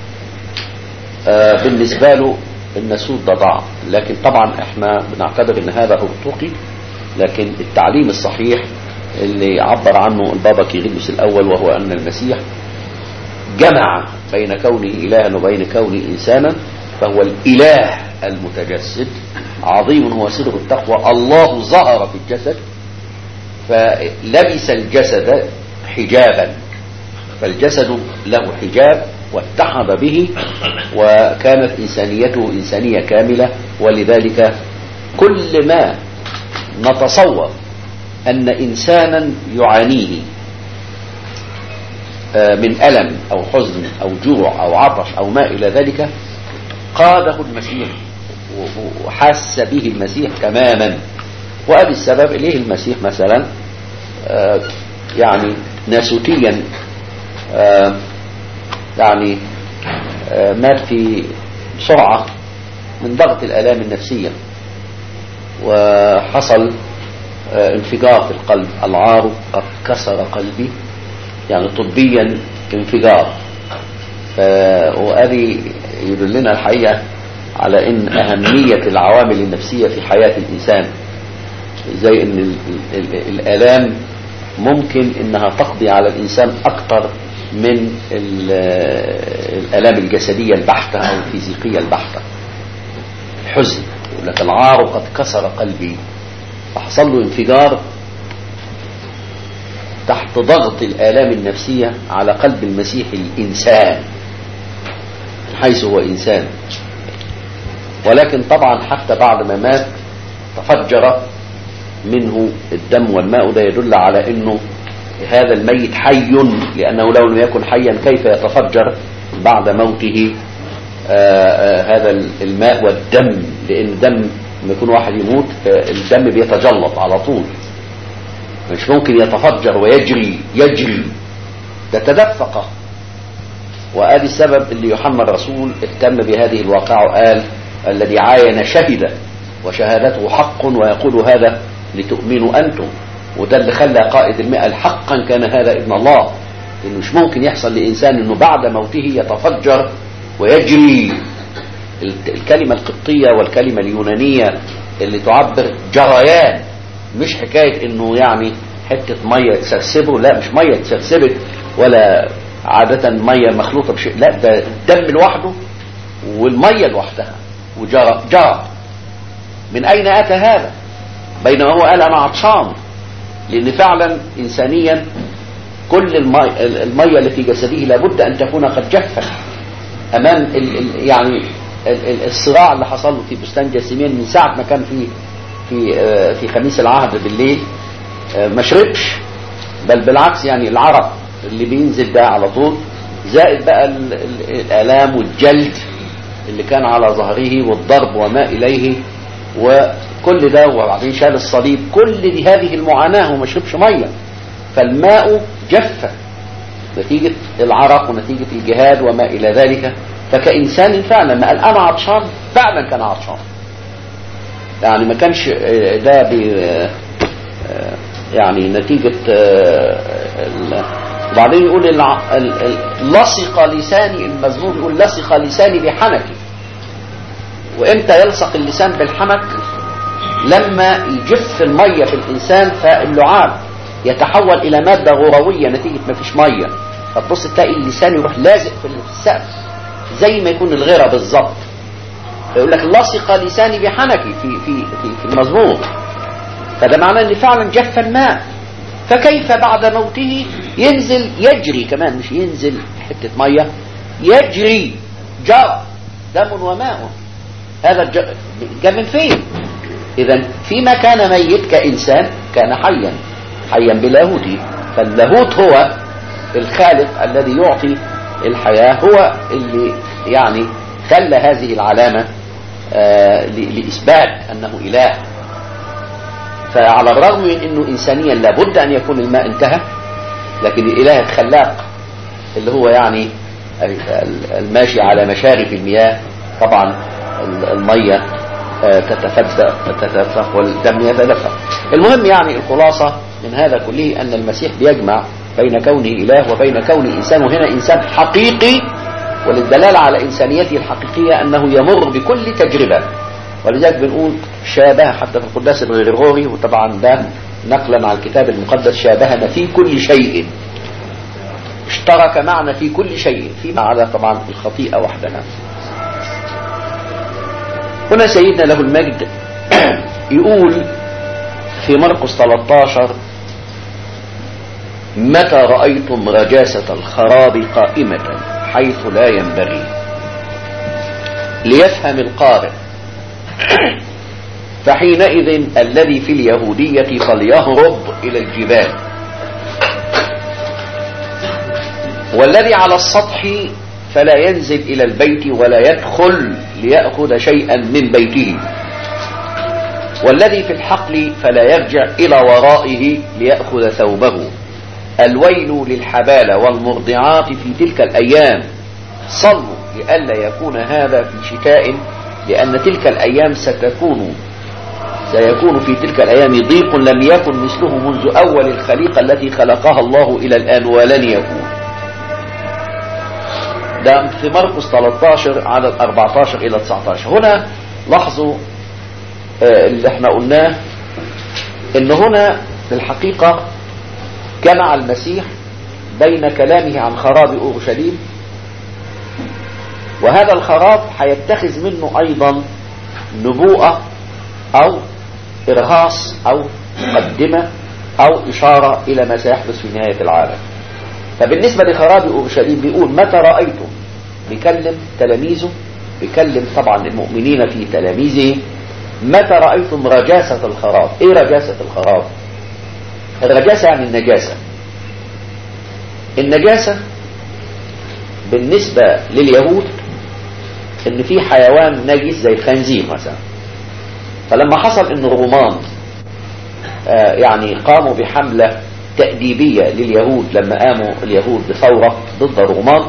آه، بالنسبة له الناسوت ده ضاع لكن طبعا احنا بنعتبر ان هذا هرطوقي لكن التعليم الصحيح اللي عبر عنه البابا كيرلس الاول وهو ان المسيح جمع بين كونه الها وبين كونه انسانا فهو الاله المتجسد عظيم هو سر التقوى الله ظهر في الجسد فلبس الجسد حجابا فالجسد له حجاب واتحد به وكانت إنسانيته إنسانية كاملة ولذلك كل ما نتصور أن إنسانا يعانيه من ألم أو حزن أو جوع أو عطش أو ما إلى ذلك قاده المسيح وحس به المسيح تماما وأبي السبب إليه المسيح مثلا يعني ناسوتيا يعني مات في بسرعة من ضغط الآلام النفسية وحصل انفجار في القلب العار قد كسر قلبي يعني طبيا انفجار وأبي يدلنا الحقيقة على ان اهمية العوامل النفسية في حياة الانسان زي ان الالام ممكن انها تقضي على الانسان اكتر من الالام الجسدية البحتة او الفيزيقية البحتة الحزن يقول لك العار قد كسر قلبي فحصل له انفجار تحت ضغط الآلام النفسية على قلب المسيح الإنسان حيث هو إنسان ولكن طبعا حتى بعد ما مات تفجر منه الدم والماء ده يدل على انه هذا الميت حي لانه لو لم يكن حيا كيف يتفجر بعد موته آآ آآ هذا الماء والدم لان الدم لما يكون واحد يموت الدم بيتجلط على طول مش ممكن يتفجر ويجري يجري ده تدفق وادي السبب اللي يوحنا الرسول اهتم بهذه الواقعة وقال الذي عاين شهد وشهادته حق ويقول هذا لتؤمنوا أنتم وده اللي خلى قائد المئة حقا كان هذا ابن الله إنه مش ممكن يحصل لإنسان إنه بعد موته يتفجر ويجري الكلمة القبطية والكلمة اليونانية اللي تعبر جريان مش حكاية إنه يعني حتة مية تسرسبه لا مش مية تسرسبت ولا عادة مية مخلوطة بشيء لا ده الدم لوحده والمية لوحدها وجرى جرى من أين أتى هذا بينما هو قال أنا عطشان لأن فعلا إنسانيا كل المية, المية اللي في جسده لابد أن تكون قد جفت أمام ال ال يعني ال الصراع اللي حصل له في بستان جاسمين من ساعة ما كان في في في خميس العهد بالليل ما شربش بل بالعكس يعني العرق اللي بينزل ده على طول زائد بقى الآلام والجلد اللي كان على ظهره والضرب وما إليه وكل ده وبعدين شال الصليب كل دي هذه المعاناة وما شربش مية فالماء جف نتيجة العرق ونتيجة الجهاد وما إلى ذلك فكإنسان فعلا ما قال أنا عطشان فعلا كان عطشان يعني ما كانش ده يعني نتيجة وبعدين يقول لصق لساني المزمور يقول لصق لساني بحنكي وامتى يلصق اللسان بالحنك لما يجف المية في الإنسان فاللعاب يتحول إلى مادة غروية نتيجة ما فيش مية فتبص تلاقي اللسان يروح لازق في السقف زي ما يكون الغيرة بالظبط يقول لك لصق لساني بحنكي في في في, في المزمور فده معناه ان فعلا جف الماء فكيف بعد موته ينزل يجري كمان مش ينزل حتة مية يجري جرى دم وماء هذا جاء من فين اذا فيما كان ميت كإنسان كان حيا حيا بلاهوته فاللاهوت هو الخالق الذي يعطي الحياة هو اللي يعني خلى هذه العلامة آه لإثبات أنه إله فعلى الرغم من أنه إنسانيا لابد أن يكون الماء انتهى لكن الإله الخلاق اللي هو يعني الماشي على مشارف المياه طبعا المية تتفدى تتدفق والدم يتدفق المهم يعني الخلاصة من هذا كله أن المسيح بيجمع بين كونه إله وبين كونه إنسان وهنا إنسان حقيقي وللدلالة على إنسانيته الحقيقية أنه يمر بكل تجربة ولذلك بنقول شابه حتى في القداس الغرغوري وطبعا ده نقلا عن الكتاب المقدس شابهنا في كل شيء اشترك معنا في كل شيء فيما عدا طبعا الخطيئة وحدها هنا سيدنا له المجد يقول في مرقس 13 متى رأيتم رجاسة الخراب قائمة حيث لا ينبغي ليفهم القارئ فحينئذ الذي في اليهودية فليهرب إلى الجبال والذي على السطح فلا ينزل إلى البيت ولا يدخل ليأخذ شيئا من بيته والذي في الحقل فلا يرجع إلى ورائه ليأخذ ثوبه الويل للحبال والمرضعات في تلك الأيام صلوا لئلا يكون هذا في شتاء لأن تلك الأيام ستكون سيكون في تلك الأيام ضيق لم يكن مثله منذ أول الخليقة التي خلقها الله إلى الآن ولن يكون ده في مرقس 13 على 14 إلى 19 هنا لاحظوا آه، اللي احنا قلناه ان هنا في الحقيقة جمع المسيح بين كلامه عن خراب أورشليم وهذا الخراب هيتخذ منه أيضا نبوءة أو إرهاص أو مقدمة أو إشارة إلى ما سيحدث في نهاية العالم فبالنسبة لخراب أورشليم بيقول متى رأيتم بيكلم تلاميذه بيكلم طبعا المؤمنين في تلاميذه متى رأيتم رجاسة الخراب ايه رجاسة الخراب الرجاسة يعني النجاسة النجاسة بالنسبة لليهود ان في حيوان نجس زي الخنزير مثلا فلما حصل ان الرومان آه يعني قاموا بحملة تأديبية لليهود لما قاموا اليهود بثورة ضد الرومان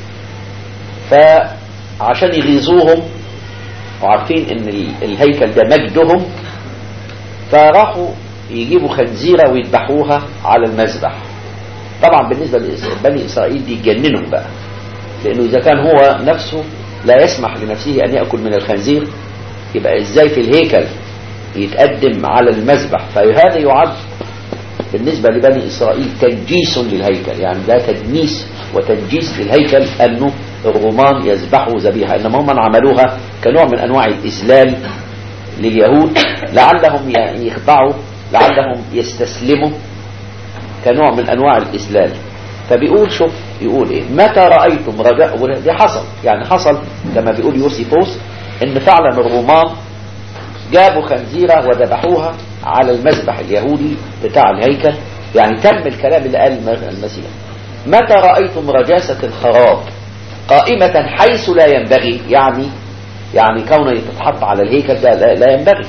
فعشان يغيظوهم وعارفين ان الهيكل ده مجدهم فراحوا يجيبوا خنزيرة ويذبحوها على المذبح طبعا بالنسبة لبني إسرائيل دي يجننهم بقى لأنه إذا كان هو نفسه لا يسمح لنفسه أن يأكل من الخنزير يبقى إزاي في الهيكل يتقدم على المذبح فهذا يعد بالنسبة لبني إسرائيل تنجيس للهيكل يعني ده تدنيس وتنجيس للهيكل أنه الرومان يذبحوا ذبيحة إنما هم عملوها كنوع من أنواع الإذلال لليهود لعلهم يخضعوا لعلهم يستسلموا كنوع من أنواع الإذلال فبيقول شوف يقول إيه متى رأيتم رجاء دي حصل يعني حصل كما بيقول يوسيفوس إن فعلا الرومان جابوا خنزيرة وذبحوها على المذبح اليهودي بتاع الهيكل يعني تم الكلام اللي قال المسيح متى رأيتم رجاسة الخراب قائمة حيث لا ينبغي يعني يعني كونه تتحط على الهيكل ده لا, لا ينبغي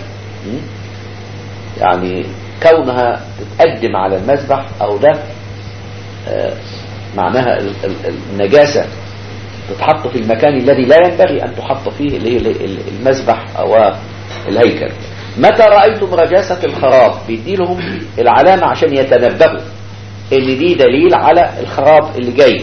يعني كونها تتقدم على المذبح او ده آه معناها النجاسة تتحط في المكان الذي لا ينبغي ان تحط فيه اللي هي المذبح او الهيكل متى رأيتم رجاسة الخراب بيدي لهم العلامة عشان يتنبهوا ان دي دليل على الخراب اللي جاي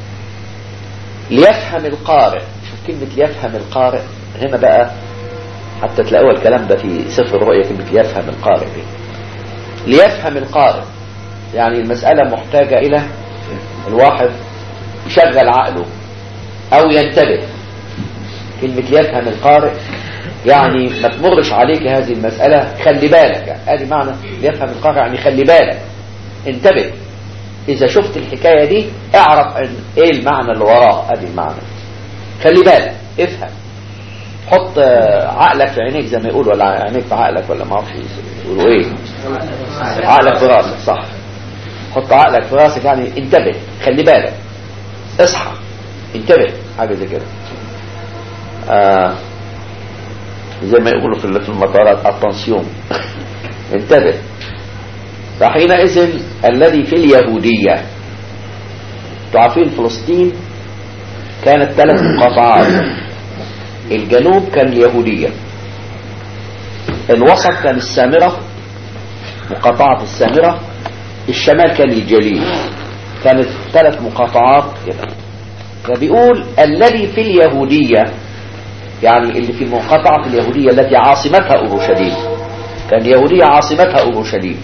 ليفهم القارئ شوف كلمة ليفهم القارئ هنا بقى حتى تلاقوا الكلام ده في سفر الرؤيا كلمة ليفهم القارئ دي ليفهم القارئ يعني المسألة محتاجة إلى الواحد يشغل عقله أو ينتبه كلمة ليفهم القارئ يعني ما تمرش عليك هذه المسألة خلي بالك يعني هذه معنى ليفهم القارئ يعني خلي بالك انتبه إذا شفت الحكاية دي اعرف ان ايه المعنى اللي وراه ادي المعنى خلي بالك افهم حط عقلك في عينيك زي ما يقولوا ولا عينيك في عقلك ولا ما اعرفش يقولوا ايه عقلك في راسك صح حط عقلك في راسك يعني انتبه خلي بالك اصحى انتبه حاجة زي كده آه زي ما يقولوا في المطارات التنسيون انتبه فحينئذ الذي في اليهودية تعرفين فلسطين كانت ثلاث مقاطعات الجنوب كان اليهودية الوسط كان السامرة مقاطعة السامرة الشمال كان الجليل كانت ثلاث مقاطعات كده فبيقول الذي في اليهودية يعني اللي في مقاطعة اليهودية التي عاصمتها أورشليم كان اليهودية عاصمتها أورشليم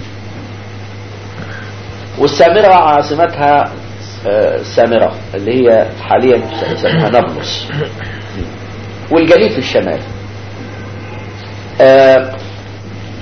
والسامرة عاصمتها السامرة اللي هي حاليا اسمها نابلس والجليل في الشمال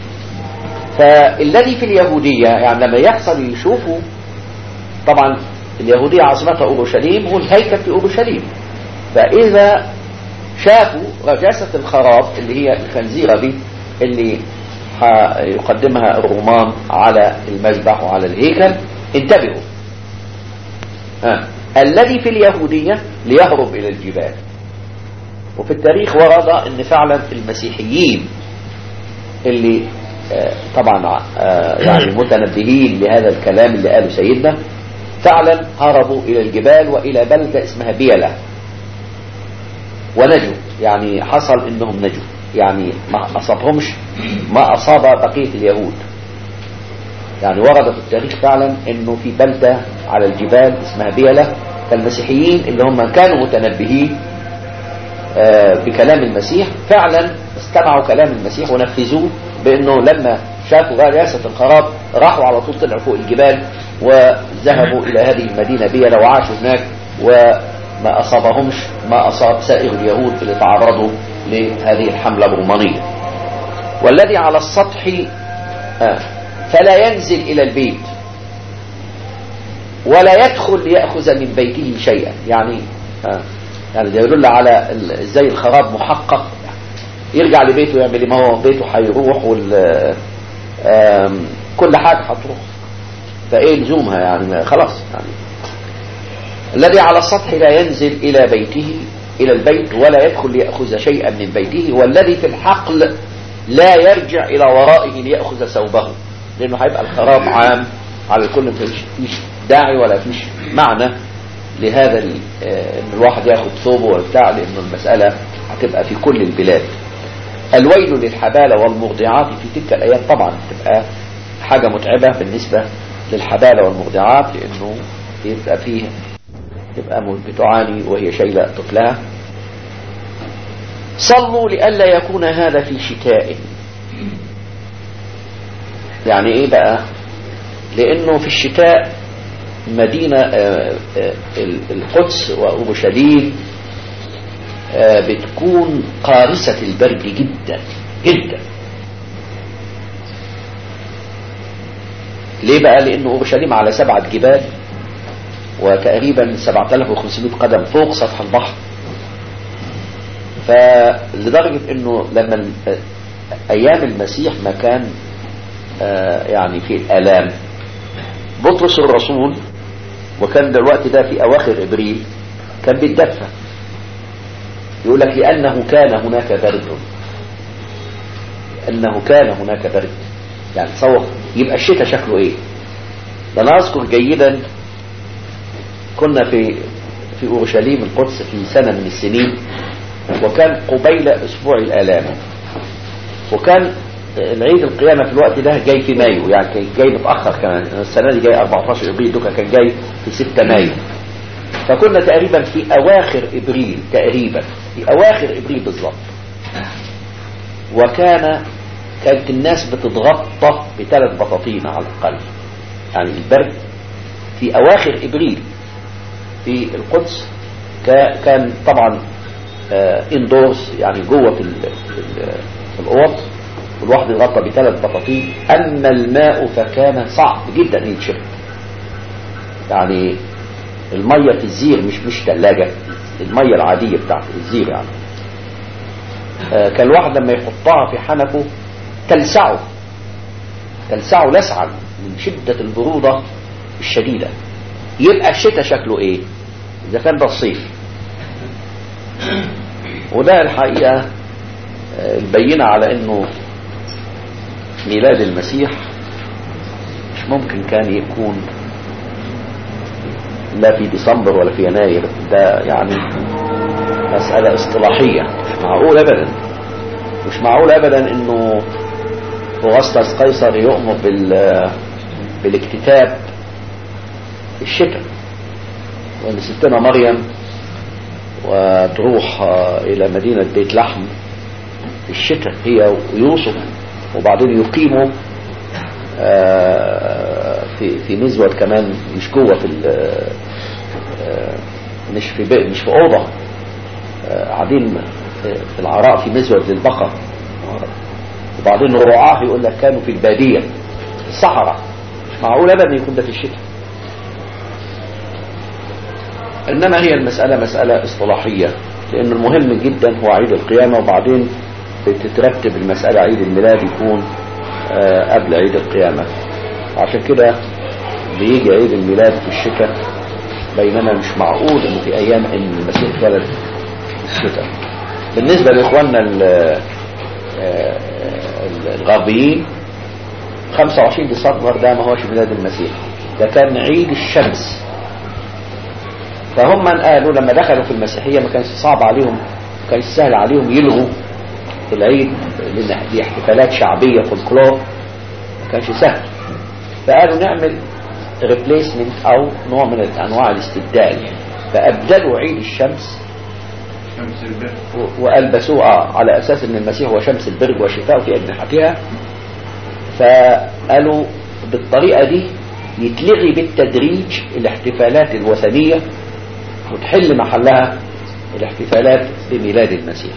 فالذي في اليهودية يعني لما يحصل يشوفوا طبعا اليهودية عاصمتها أورشليم والهيكل في أورشليم فإذا شافوا رجاسة الخراب اللي هي الخنزيرة دي اللي يقدمها الرومان على المذبح وعلى الهيكل انتبهوا آه. الذي في اليهودية ليهرب إلى الجبال وفي التاريخ ورد ان فعلا المسيحيين اللي آه طبعا آه يعني متنبهين لهذا الكلام اللي قاله سيدنا فعلا هربوا الى الجبال والى بلدة اسمها بيلة ونجوا يعني حصل انهم نجوا يعني ما اصابهمش ما اصاب بقية اليهود يعني ورد في التاريخ فعلا انه في بلدة على الجبال اسمها بيلة فالمسيحيين اللي هم كانوا متنبهين بكلام المسيح فعلا استمعوا كلام المسيح ونفذوه بانه لما شافوا رئاسة الخراب راحوا على طول طلعوا فوق الجبال وذهبوا الى هذه المدينة بيلا وعاشوا هناك وما اصابهمش ما اصاب سائر اليهود اللي تعرضوا لهذه الحملة الرومانية والذي على السطح فلا ينزل الى البيت ولا يدخل ليأخذ من بيته شيئا يعني يعني ده يدل على ازاي الخراب محقق يرجع لبيته يعمل ما هو بيته هيروح وال كل حاجة هتروح فايه لزومها يعني خلاص يعني الذي على السطح لا ينزل الى بيته الى البيت ولا يدخل ليأخذ شيئا من بيته والذي في الحقل لا يرجع الى ورائه ليأخذ ثوبه لانه هيبقى الخراب عام على الكل مفيش داعي ولا فيش معنى لهذا ان الواحد ياخد ثوبه وبتاع لانه المسألة هتبقى في كل البلاد الويل للحبالة والمرضعات في تلك الايام طبعا تبقى حاجة متعبة بالنسبة للحبالة والمرضعات لانه يبقى فيه تبقى بتعاني وهي شايلة طفلها صلوا لئلا يكون هذا في شتاء يعني ايه بقى لانه في الشتاء مدينة القدس وأورشليم بتكون قارسة البرد جدا جدا ليه بقى لأنه أورشليم على سبعة جبال وتقريبا 7500 قدم فوق سطح البحر فلدرجة انه لما ايام المسيح ما كان يعني في الالام بطرس الرسول وكان ده الوقت ده في اواخر ابريل كان بيتدفى يقول لك لانه كان هناك برد انه كان هناك برد يعني تصور يبقى الشتاء شكله ايه ده انا اذكر جيدا كنا في في اورشليم القدس في سنه من السنين وكان قبيل اسبوع الالام وكان العيد القيامة في الوقت ده جاي في مايو يعني كان جاي متأخر كمان السنة دي جاي 14 ابريل دوكا كان جاي في 6 مايو فكنا تقريبا في اواخر ابريل تقريبا في اواخر ابريل بالظبط وكان كانت الناس بتتغطى بثلاث بطاطين على الاقل يعني البرد في اواخر ابريل في القدس كان طبعا اندورز يعني جوه في, في الاوض والواحد يغطى بثلاث بطاطين اما الماء فكان صعب جدا يتشرب يعني المية في الزير مش مش ثلاجة المية العادية بتاعت الزير يعني آه كان الواحد لما يحطها في حنفه تلسعه تلسعه لسعا من شدة البرودة الشديدة يبقى الشتاء شكله ايه اذا كان ده الصيف وده الحقيقة آه البينة على انه ميلاد المسيح مش ممكن كان يكون لا في ديسمبر ولا في يناير ده يعني مسألة اصطلاحية مش معقول ابدا مش معقول ابدا انه اغسطس قيصر يؤمر بال بالاكتتاب في الشتاء وان ستنا مريم وتروح الى مدينة بيت لحم في الشتاء هي ويوسف وبعدين يقيموا في في مزود كمان مش جوه في مش في بيت مش في اوضه قاعدين في العراء في مزود للبقر وبعدين الرعاه يقول لك كانوا في الباديه في الصحراء مش معقول ابدا يكون ده في الشتاء إنما هي المسألة مسألة اصطلاحية لأن المهم جدا هو عيد القيامة وبعدين بتترتب المسألة عيد الميلاد يكون آه، قبل عيد القيامة عشان كده بيجي عيد الميلاد في الشتاء بينما مش معقول انه في ايام ان المسيح اتولد في الشتاء بالنسبة لاخواننا ال- آه، الغربيين 25 ديسمبر ده ما هوش ميلاد المسيح ده كان عيد الشمس فهم من قالوا لما دخلوا في المسيحية ما كانش صعب عليهم ما كانش سهل عليهم يلغوا العيد لان دي احتفالات شعبية فولكلور ما كانش سهل فقالوا نعمل ريبليسمنت او نوع من انواع الاستبدال فابدلوا عيد الشمس شمس البر و- والبسوه آه على اساس ان المسيح هو شمس البرج وشفاء في اجنحتها فقالوا بالطريقه دي يتلغي بالتدريج الاحتفالات الوثنيه وتحل محلها الاحتفالات بميلاد المسيح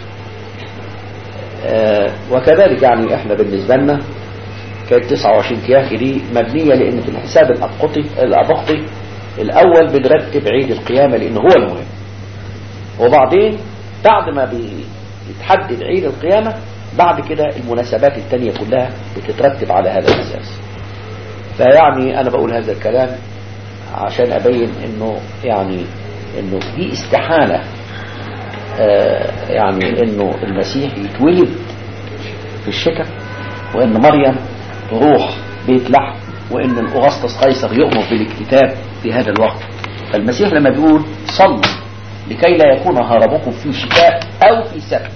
آه وكذلك يعني احنا بالنسبه لنا كانت 29 كياكي دي مبنيه لان في الحساب الابقطي الابقطي الاول بنرتب عيد القيامه لان هو المهم وبعدين بعد ما بيتحدد عيد القيامة بعد كده المناسبات التانية كلها بتترتب على هذا الأساس فيعني أنا بقول هذا الكلام عشان أبين إنه يعني إنه دي استحالة آه يعني إنه المسيح يتولد في الشتاء وإن مريم تروح بيت لحم وإن الأغسطس قيصر يؤمر بالاكتتاب في هذا الوقت فالمسيح لما بيقول صلوا لكي لا يكون هربكم في شتاء أو في سبت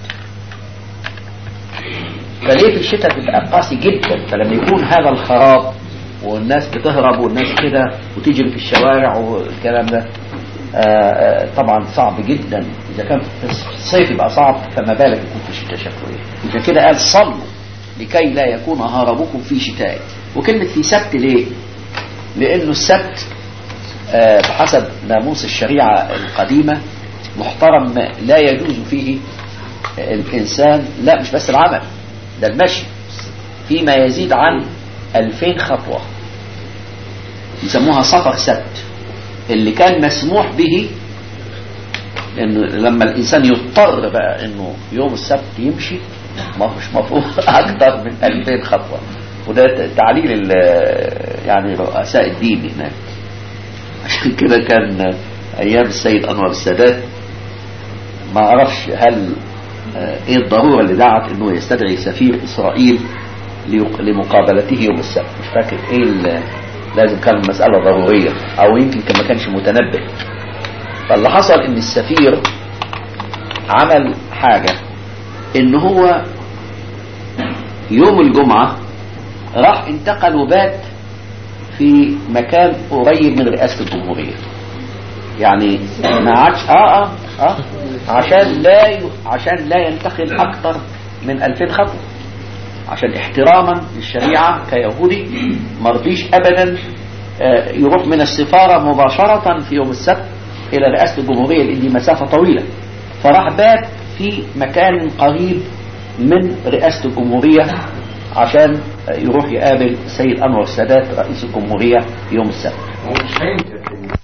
فليه في الشتاء تبقى قاسي جدا فلما يكون هذا الخراب والناس بتهرب والناس كده وتجري في الشوارع والكلام ده آه، آه، طبعا صعب جدا اذا كان في الصيف يبقى صعب فما بالك يكون في الشتاء شكله ايه عشان كده قال صلوا لكي لا يكون هربكم في شتاء وكلمة في سبت ليه لانه السبت آه، بحسب ناموس الشريعة القديمة محترم لا يجوز فيه الإنسان لا مش بس العمل ده المشي فيما يزيد عن 2000 خطوة يسموها سفر سبت اللي كان مسموح به انه لما الانسان يضطر بقى انه يوم السبت يمشي ما مش مفروض اكتر من 2000 خطوة وده تعليل ال- يعني رؤساء الدين هناك عشان كده كان ايام السيد انور السادات ما اعرفش هل آه، ايه الضرورة اللي دعت انه يستدعي سفير اسرائيل ليق- لمقابلته يوم السبت مش فاكر ايه ال- لازم كان مسألة ضرورية او يمكن كان ما كانش متنبه فاللي حصل ان السفير عمل حاجة ان هو يوم الجمعة راح انتقل وبات في مكان قريب من رئاسة الجمهورية يعني ما عادش اه اه اه عشان لا ي... عشان لا ينتقل اكتر من 2000 خطوه عشان احتراما للشريعه كيهودي ما رضيش ابدا آه، يروح من السفاره مباشره في يوم السبت الى رئاسه الجمهوريه لان دي مسافه طويله فراح بات في مكان قريب من رئاسه الجمهوريه عشان آه، يروح يقابل السيد انور السادات رئيس الجمهوريه يوم السبت هو مش هينزل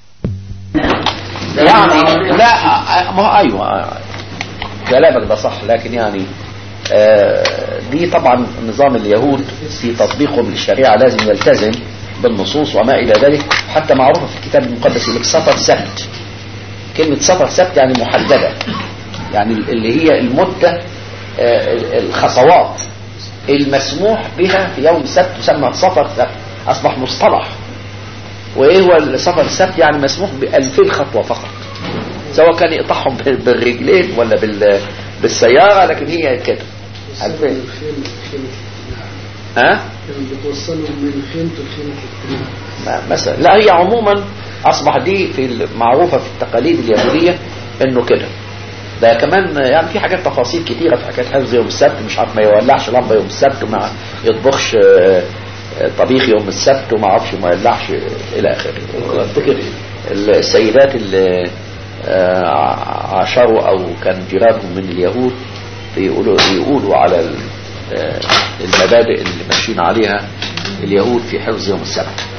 يعني لا ما هو ايوه كلامك ده صح لكن يعني آه، دي طبعا نظام اليهود في تطبيقهم للشريعه لازم يلتزم بالنصوص وما الى ذلك حتى معروفه في الكتاب المقدس يقول لك سفر سبت كلمه سفر سبت يعني محدده يعني اللي هي المده آه، الخطوات المسموح بها في يوم السبت تسمى سفر سبت اصبح مصطلح وايه هو السفر السبت يعني مسموح ب 2000 خطوه فقط سواء كان يقطعهم بال- بالرجلين ولا بال بالسياره لكن هي كده 2000 الخيمة خيمة ها كانوا بتوصلهم من خيمة لخيمة الاجتماع ما- مثلا لا هي عموما اصبح دي في المعروفه في التقاليد اليهوديه انه كده ده كمان يعني في حاجات تفاصيل كتيره في حكايه حفظ يوم السبت مش عارف ما يولعش لمبه يوم السبت وما يطبخش آه، آه، طبيخ يوم السبت وما اعرفش ما يولعش الى اخره افتكر السيدات اللي آه، عاشروا او كان جيرانهم من اليهود بيقولوا بيقولوا على ال- آه، المبادئ اللي ماشيين عليها اليهود في حفظ يوم السبت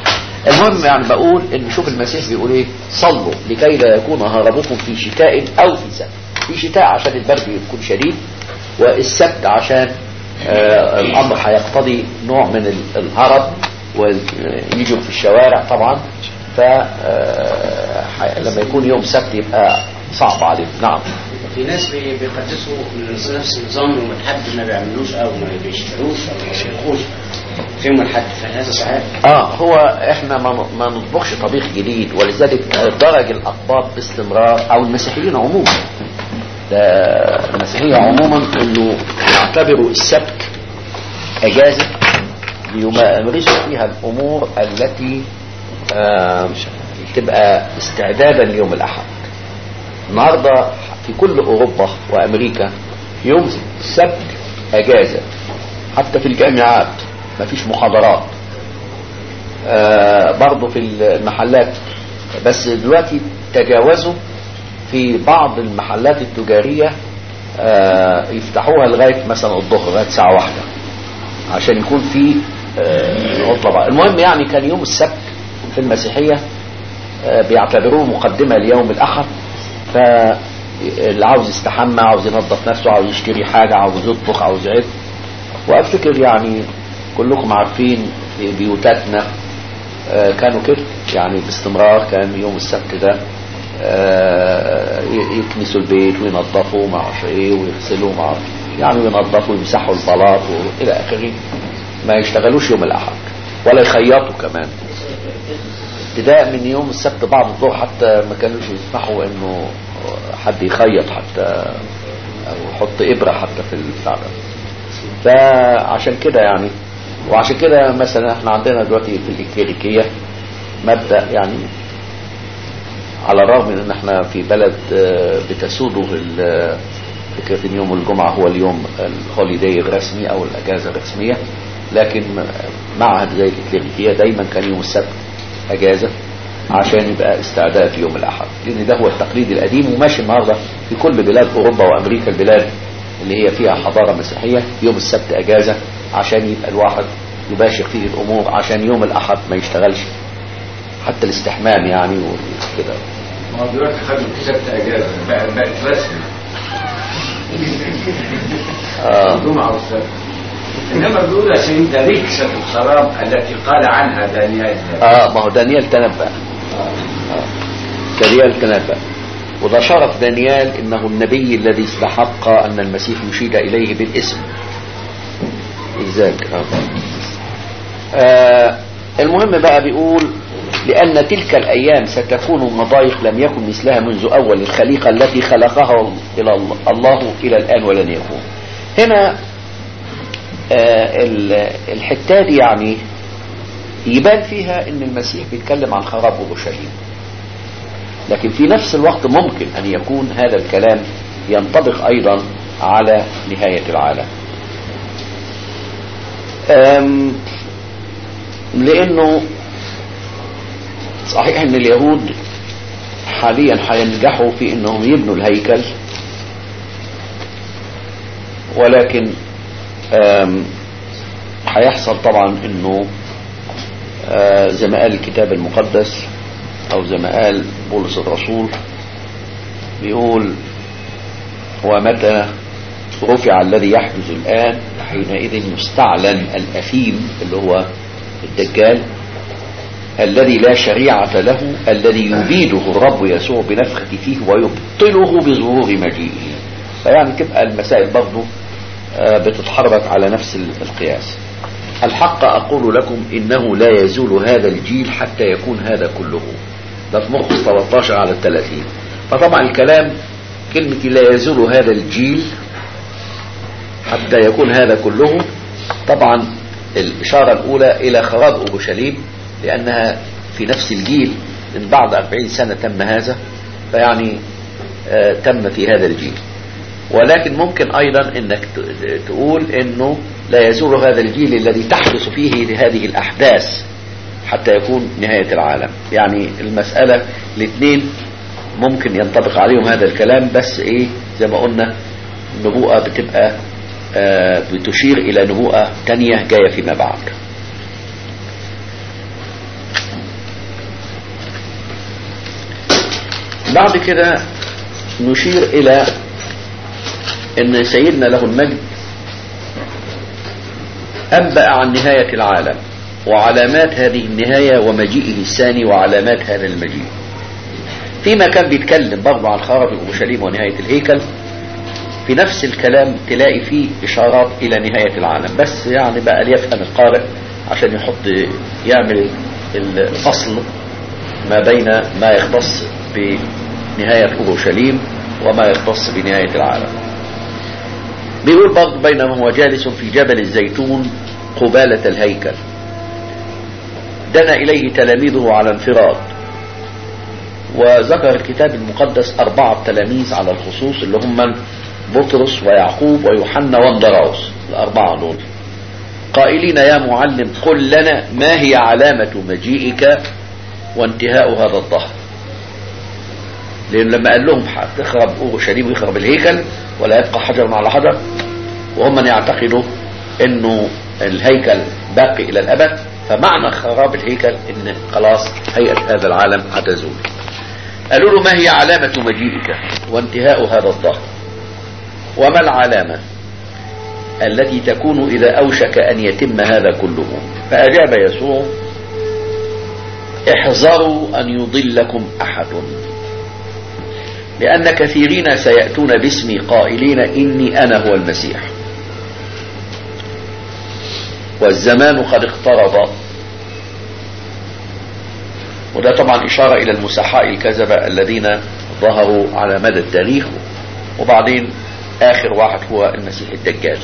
المهم يعني بقول ان شوف المسيح بيقول ايه صلوا لكي لا يكون هربكم في شتاء او في سبت في شتاء عشان البرد يكون شديد والسبت عشان آه الامر هيقتضي نوع من ال- الهرب ويجوا في الشوارع طبعا ف آه، ح- لما يكون يوم سبت يبقى صعب عليهم نعم في ناس بي- بيقدسوا من نفس النظام يوم الحد ما بيعملوش او ما بيشتروش او ما بيشيخوش في يوم الحد فهذا صحيح اه هو احنا ما ما نطبخش طبيخ جديد ولذلك درج الاقباط باستمرار او المسيحيين عموما ده المسيحيه عموما انه يعتبروا السبت اجازه ليمارسوا فيها الامور التي آه تبقى استعدادا ليوم الاحد النهارده في كل اوروبا وامريكا يوم السبت اجازه حتى في الجامعات مفيش محاضرات آه برضه في المحلات بس دلوقتي تجاوزوا في بعض المحلات التجارية آه يفتحوها لغاية مثلا الظهر لغاية الساعة واحدة عشان يكون في آه عطلة بقى المهم يعني كان يوم السبت في المسيحية آه بيعتبروه مقدمة ليوم الأحد فاللي عاوز يستحمى عاوز ينظف نفسه عاوز يشتري حاجة عاوز يطبخ عاوز يعد وافتكر يعني كلكم عارفين في بيوتاتنا آه، كانوا كده يعني باستمرار كان يوم السبت ده آه، ي- يكنسوا البيت وينظفوا ما اعرفش ايه ويغسلوا ما اعرفش يعني ينظفوا ويمسحوا البلاط والى اخره ما يشتغلوش يوم الاحد ولا يخيطوا كمان ابتداء من يوم السبت بعد الظهر حتى ما كانوش يسمحوا انه حد يخيط حتى او يحط ابره حتى في البتاع ده فعشان كده يعني وعشان كده مثلا احنا عندنا دلوقتي في الكليريكية مبدأ يعني على الرغم من ان احنا في بلد آه، بتسوده ال- فكرة ان يوم الجمعة هو اليوم الهوليداي الرسمي او الاجازة الرسمية لكن معهد زي الكليريكية دايما كان يوم السبت اجازة عشان يبقى استعداد يوم الاحد لان ده هو التقليد القديم وماشي النهارده في كل بلاد اوروبا وامريكا البلاد اللي هي فيها حضارة مسيحية يوم السبت اجازة عشان يبقى الواحد يباشر فيه الامور عشان يوم الاحد ما يشتغلش حتى الاستحمام يعني وكده ما هو دلوقتي خدوا سبت اجازه بقى- بقت رسمي آه. الجمعه والسبت انما بيقول عشان ده ركسه الخراب التي قال عنها دانيال اه ما هو دانيال تنبأ آه. دانيال تنبأ وده شرف دانيال انه النبي الذي استحق ان المسيح يشير اليه بالاسم ازاك آه. آه المهم بقى بيقول لأن تلك الأيام ستكون مضايق لم يكن مثلها منذ أول الخليقة التي خلقها إلى الله, الله إلى الآن ولن يكون هنا آه ال- الحتة دي يعني يبان فيها ان المسيح بيتكلم عن خراب اورشليم لكن في نفس الوقت ممكن ان يكون هذا الكلام ينطبق ايضا على نهاية العالم أم، لانه صحيح ان اليهود حاليا هينجحوا في انهم يبنوا الهيكل ولكن أم، هيحصل طبعا انه آه، زي ما قال الكتاب المقدس او زي ما قال بولس الرسول بيقول ومتى رفع الذي يحدث الآن حينئذ يستعلن الأثيم اللي هو الدجال الذي لا شريعة له الذي يبيده الرب يسوع بنفخة فيه ويبطله بظهور مجيئه فيعني تبقى المسائل برضه آه، بتتحرك على نفس ال- القياس الحق أقول لكم إنه لا يزول هذا الجيل حتى يكون هذا كله ده في مرقس 13 على 30 فطبعا الكلام كلمة لا يزول هذا الجيل حتى يكون هذا كله طبعا الإشارة الأولى إلى خراب أورشليم لأنها في نفس الجيل من بعد 40 سنة تم هذا فيعني آه، تم في هذا الجيل ولكن ممكن أيضا أنك ت- تقول أنه لا يزول هذا الجيل الذي تحدث فيه هذه الأحداث حتى يكون نهاية العالم يعني المسألة الاثنين ممكن ينطبق عليهم هذا الكلام بس ايه زي ما قلنا النبوءة بتبقى آه بتشير الى نبوءة تانية جاية فيما بعد بعد كده نشير إلى أن سيدنا له المجد أنبأ عن نهاية العالم وعلامات هذه النهاية ومجيئه الثاني وعلامات هذا المجيء فيما كان بيتكلم برضه عن خراب أورشليم ونهاية الهيكل في نفس الكلام تلاقي فيه إشارات إلى نهاية العالم بس يعني بقى ليفهم القارئ عشان يحط يعمل الفصل ما بين ما يختص بنهاية أورشليم وما يختص بنهاية العالم بيقول برضه بينما هو جالس في جبل الزيتون قبالة الهيكل دنا إليه تلاميذه على انفراد وذكر الكتاب المقدس أربعة تلاميذ على الخصوص اللي هم من بطرس ويعقوب ويوحنا واندراوس الأربعة دول قائلين يا معلم قل لنا ما هي علامة مجيئك وانتهاء هذا الظهر لأن لما قال لهم هتخرب أورشليم ويخرب الهيكل ولا يبقى حجر على حجر وهم من يعتقدوا انه الهيكل باقي الى الابد فمعنى خراب الهيكل ان خلاص هيئة هذا العالم هتزول قالوا له ما هي علامة مجيئك وانتهاء هذا الظهر وما العلامة التي تكون إذا أوشك أن يتم هذا كله فأجاب يسوع احذروا أن يضلكم أحد لأن كثيرين سيأتون باسمي قائلين إني أنا هو المسيح والزمان قد اقترب وده طبعا إشارة إلى المسحاء الكذبة الذين ظهروا على مدى التاريخ وبعدين آخر واحد هو المسيح الدجال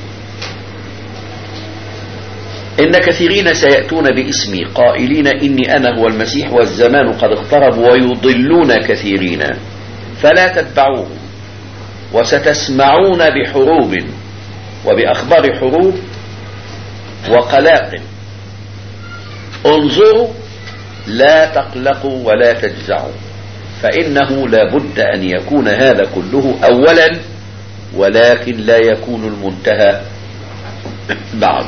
إن كثيرين سيأتون باسمي قائلين إني أنا هو المسيح والزمان قد اقترب ويضلون كثيرين فلا تتبعوهم وستسمعون بحروب وبأخبار حروب وقلاق انظروا لا تقلقوا ولا تجزعوا فإنه لا بد أن يكون هذا كله أولا ولكن لا يكون المنتهى بعد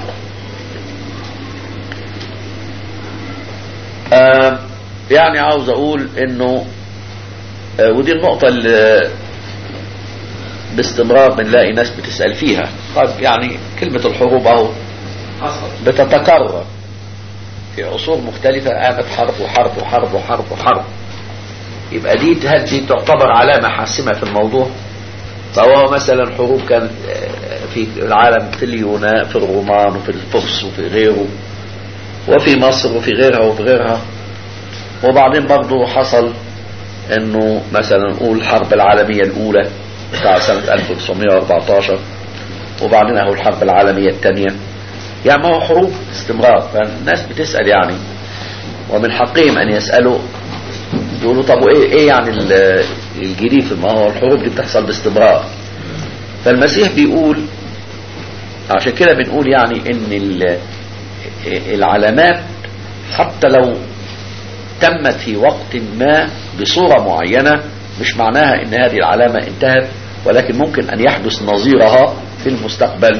آه يعني عاوز أقول إنه آه ودي النقطة اللي باستمرار بنلاقي ناس بتسأل فيها طيب يعني كلمة الحروب أهو بتتكرر في عصور مختلفة قامت حرب وحرب وحرب وحرب وحرب يبقى دي هل دي تعتبر علامة حاسمة في الموضوع فهو مثلا حروب كانت في العالم في اليونان في الرومان وفي الفرس وفي غيره وفي مصر وفي غيرها وفي غيرها وبعدين برضه حصل انه مثلا نقول الحرب العالمية الاولى بتاع سنة 1914 وبعدين اهو الحرب العالمية الثانية يعني ما هو حروب استمرار فالناس بتسأل يعني ومن حقهم ان يسألوا يقولوا طب وايه ايه يعني الجديد في ما هو الحروب دي بتحصل باستمرار فالمسيح بيقول عشان كده بنقول يعني ان العلامات حتى لو تمت في وقت ما بصورة معينة مش معناها ان هذه العلامة انتهت ولكن ممكن ان يحدث نظيرها في المستقبل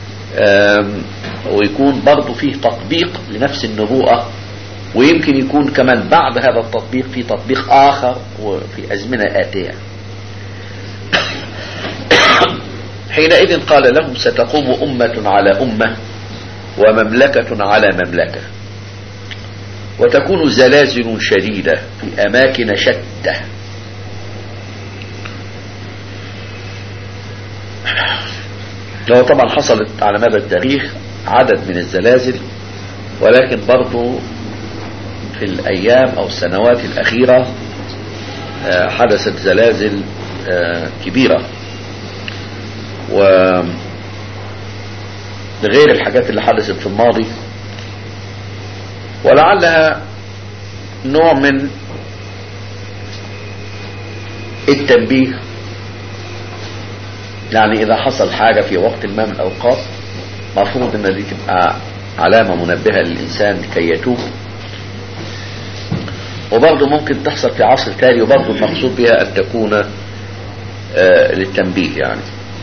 ويكون برضو فيه تطبيق لنفس النبوءة ويمكن يكون كمان بعد هذا التطبيق في تطبيق آخر وفي أزمنة آتية حينئذ قال لهم ستقوم أمة على أمة ومملكة على مملكة وتكون زلازل شديدة في أماكن شتى لو طبعا حصلت على مدى التاريخ عدد من الزلازل ولكن برضو في الأيام أو السنوات الأخيرة حدثت زلازل كبيرة و غير الحاجات اللي حدثت في الماضي ولعلها نوع من التنبيه يعني إذا حصل حاجة في وقت ما من الأوقات مفروض أن دي تبقى علامة منبهة للإنسان لكي يتوب وبرضه ممكن تحصل في عصر تالي وبرضه المقصود بها أن تكون آه للتنبيه يعني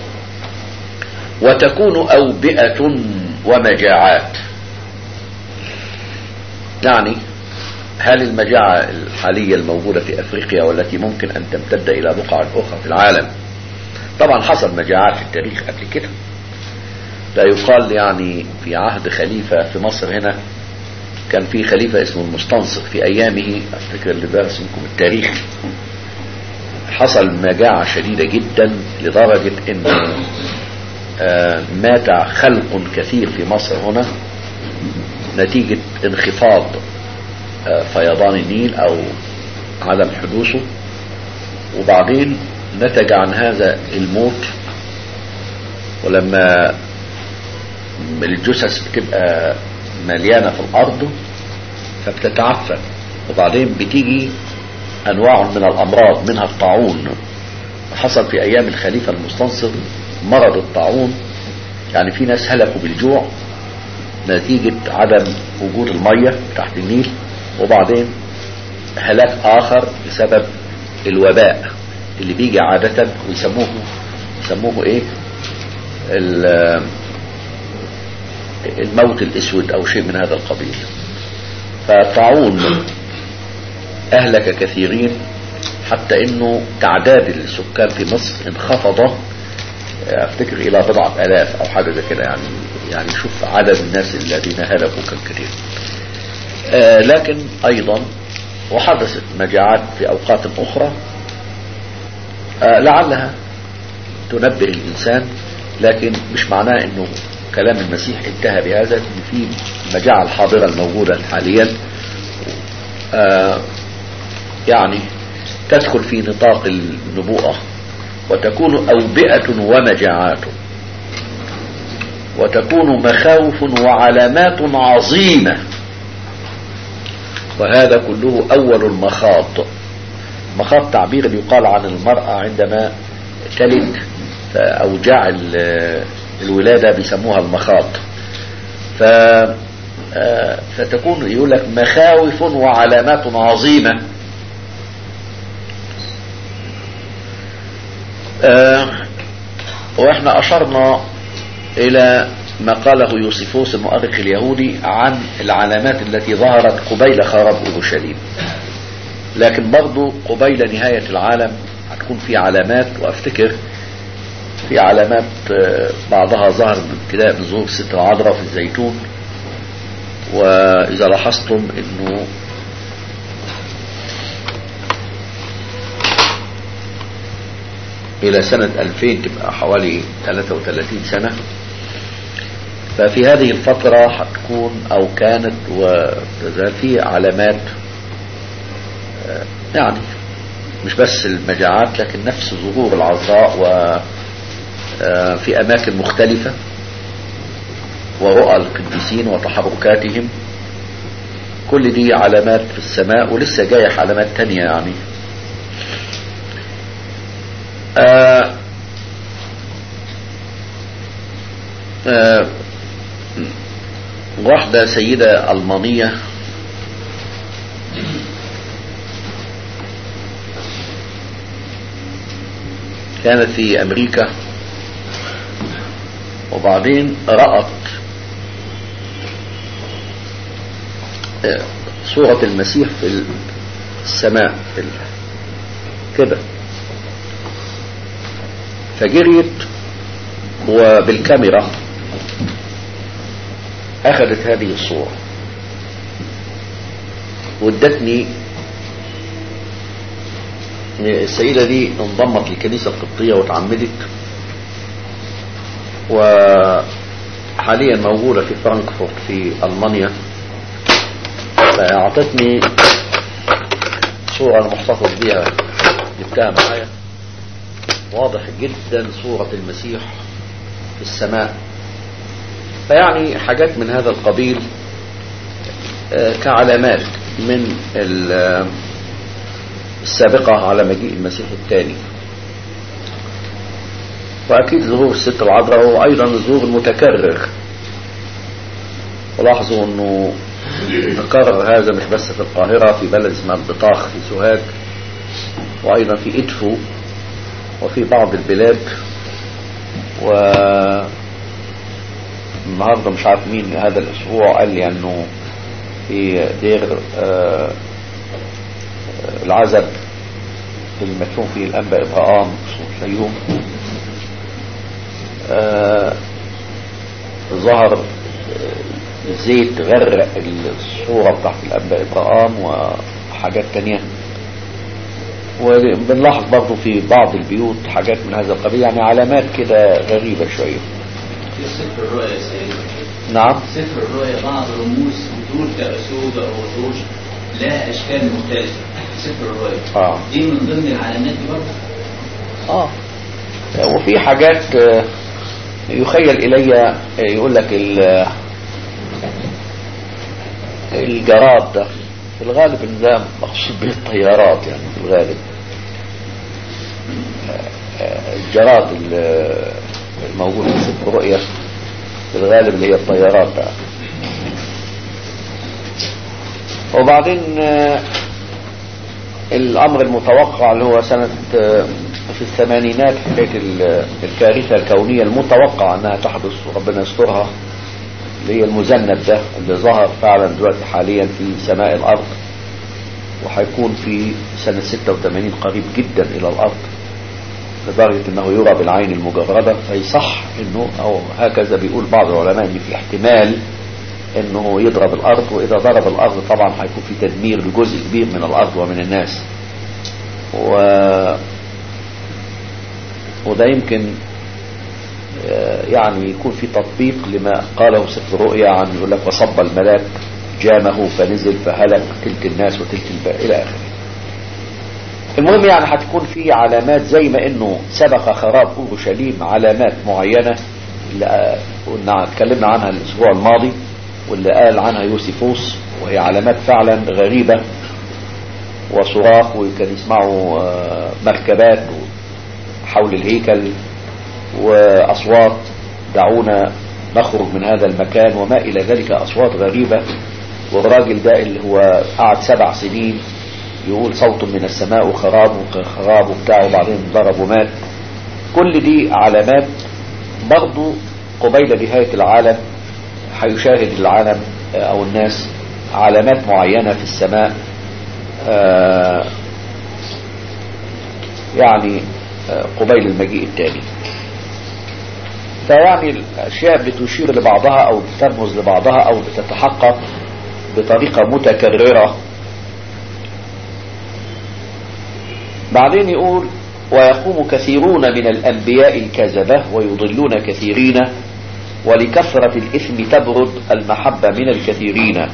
وتكون أوبئة ومجاعات يعني هل المجاعة الحالية الموجودة في أفريقيا والتي ممكن أن تمتد إلى بقع أخرى في العالم طبعا حصل مجاعات في التاريخ قبل كده لا يقال يعني في عهد خليفة في مصر هنا كان في خليفة اسمه المستنصر في أيامه أفتكر اللي درس منكم التاريخ حصل مجاعة شديدة جدا لدرجة أن آه، مات خلق كثير في مصر هنا نتيجة انخفاض آه، فيضان النيل أو عدم حدوثه وبعدين نتج عن هذا الموت ولما الجثث بتبقى مليانة في الأرض فبتتعفن وبعدين بتيجي أنواع من الأمراض منها الطاعون حصل في أيام الخليفة المستنصر مرض الطاعون يعني في ناس هلكوا بالجوع نتيجة عدم وجود المية تحت النيل وبعدين هلاك آخر بسبب الوباء اللي بيجي عادة ويسموه يسموه ايه ال- الموت الاسود او شيء من هذا القبيل فالطاعون اهلك كثيرين حتى انه تعداد السكان في مصر انخفض افتكر الى بضعة الاف او حاجة زي كده يعني يعني شوف عدد الناس الذين هلكوا كان كثير آه لكن ايضا وحدثت مجاعات في اوقات اخرى آه لعلها تنبه الانسان لكن مش معناه انه كلام المسيح انتهى بهذا ان في المجاعة الحاضرة الموجودة حاليا آه يعني تدخل في نطاق النبوءة وتكون أوبئة ومجاعات وتكون مخاوف وعلامات عظيمة وهذا كله أول المخاض مخاض تعبير يقال عن المرأة عندما تلد فأوجاع ال- الولادة بيسموها المخاض ف آه، فتكون يقول لك مخاوف وعلامات عظيمة آه، واحنا اشرنا الى ما قاله يوسفوس المؤرخ اليهودي عن العلامات التي ظهرت قبيل خراب اورشليم لكن برضو قبيل نهاية العالم هتكون في علامات وافتكر في علامات آه، بعضها ظهر ابتداء من ظهور الست العذراء في الزيتون واذا لاحظتم انه إلى سنة 2000 تبقى حوالي 33 سنة ففي هذه الفترة هتكون أو كانت وتزال في علامات آه، يعني مش بس المجاعات لكن نفس ظهور العذراء و آه، في أماكن مختلفة ورؤى القديسين وتحركاتهم كل دي علامات في السماء ولسه جاية علامات تانية يعني آه آه واحدة سيدة ألمانية كانت في أمريكا وبعدين رأت آه، صورة المسيح في السماء في ال- كده فجريت وبالكاميرا أخذت هذه الصورة وادتني السيدة دي انضمت للكنيسة القبطية وتعمدت وحاليا موجودة في فرانكفورت في ألمانيا فأعطتني صورة أنا محتفظ بيها جبتها معايا واضح جدا صورة المسيح في السماء فيعني حاجات من هذا القبيل آه، كعلامات من ال- آه، السابقة على مجيء المسيح الثاني وأكيد ظهور الست العذراء هو أيضا الظهور المتكرر ولاحظوا أنه تكرر هذا مش بس في القاهرة في بلد اسمها البطاخ في سوهاج وأيضا في إدفو وفي بعض البلاد و النهارده مش عارف مين هذا الاسبوع قال لي انه في دير آه، العزب المدفون فيه الأنبا إبراهام الفيوم آه ظهر آه، زيت غرق الصورة بتاعت الأنبا إبراهام وحاجات تانية وبنلاحظ برضو في بعض البيوت حاجات من هذا القبيل يعني علامات كده غريبة شوية في سفر الرؤيا يا سيدي نعم سفر الرؤيا بعض رموز بتقول كأسود أو وحوش لها أشكال مختلفة في سفر الرؤيا آه. دي من ضمن العلامات دي برضه اه وفي حاجات آه، يخيل الي آه، يقول لك ال- الجراد ده في الغالب ان ده مقصود به الطيارات يعني في الغالب آه، آه، الجراد ال- الموجود في سفر الرؤيا في الغالب اللي هي الطيارات ده وبعدين آه، الأمر المتوقع اللي هو سنة آه، في الثمانينات حكاية ال- الكارثة الكونية المتوقع أنها تحدث وربنا يسترها اللي هي المذنب ده اللي ظهر فعلا دلوقتي حاليا في سماء الأرض وهيكون في سنة 86 قريب جدا إلى الأرض لدرجة أنه يرى بالعين المجردة فيصح أنه أو هكذا بيقول بعض العلماء أن في احتمال أنه يضرب الأرض وإذا ضرب الأرض طبعا هيكون في تدمير لجزء كبير من الأرض ومن الناس و وده يمكن آه، يعني يكون في تطبيق لما قاله سفر الرؤيا عن يقول لك وصب الملاك جامه فنزل فهلك تلك الناس وتلك الباقي الى اخره. المهم يعني هتكون في علامات زي ما انه سبق خراب اورشليم علامات معينه اللي آه، قلنا اتكلمنا عنها الاسبوع الماضي واللي قال عنها يوسيفوس وهي علامات فعلا غريبه وصراخ وكان يسمعوا آه، مركبات حول الهيكل وأصوات دعونا نخرج من هذا المكان وما إلى ذلك أصوات غريبة والراجل ده اللي هو قعد سبع سنين يقول صوت من السماء وخراب وخراب وبتاع وبعدين ضرب ومات كل دي علامات برضو قبيل نهاية العالم هيشاهد العالم آه، أو الناس علامات معينة في السماء آه، يعني آه، قبيل المجيء التالي فيعني الأشياء بتشير لبعضها أو بترمز لبعضها أو بتتحقق بطريقة متكررة بعدين يقول ويقوم كثيرون من الأنبياء الكذبة ويضلون كثيرين ولكثرة الإثم تبرد المحبة من الكثيرين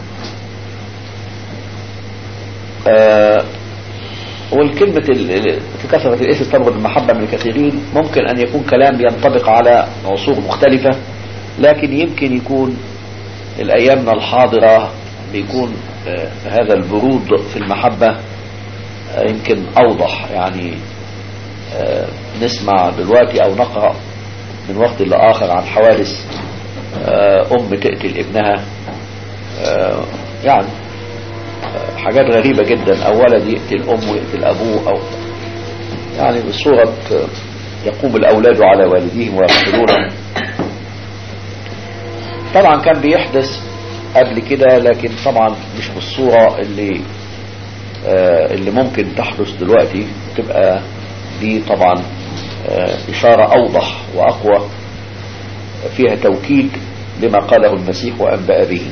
آه والكلمة ال- ال- في كثرة الإثم تبرد المحبة من الكثيرين ممكن أن يكون كلام ينطبق على عصور مختلفة لكن يمكن يكون الأيامنا الحاضرة بيكون آه، هذا البرود في المحبة آه، يمكن أوضح يعني آه، نسمع دلوقتي أو نقرأ من وقت لآخر عن حوادث آه، أم تقتل ابنها آه، يعني آه، حاجات غريبة جدا أو ولد يقتل أمه ويقتل أبوه أو يعني بصورة آه، يقوم الأولاد على والديهم ويقتلونهم طبعا كان بيحدث قبل كده لكن طبعا مش بالصورة اللي آه، اللي ممكن تحدث دلوقتي تبقى دي طبعا آه، إشارة أوضح وأقوى فيها توكيد لما قاله المسيح وأنبأ به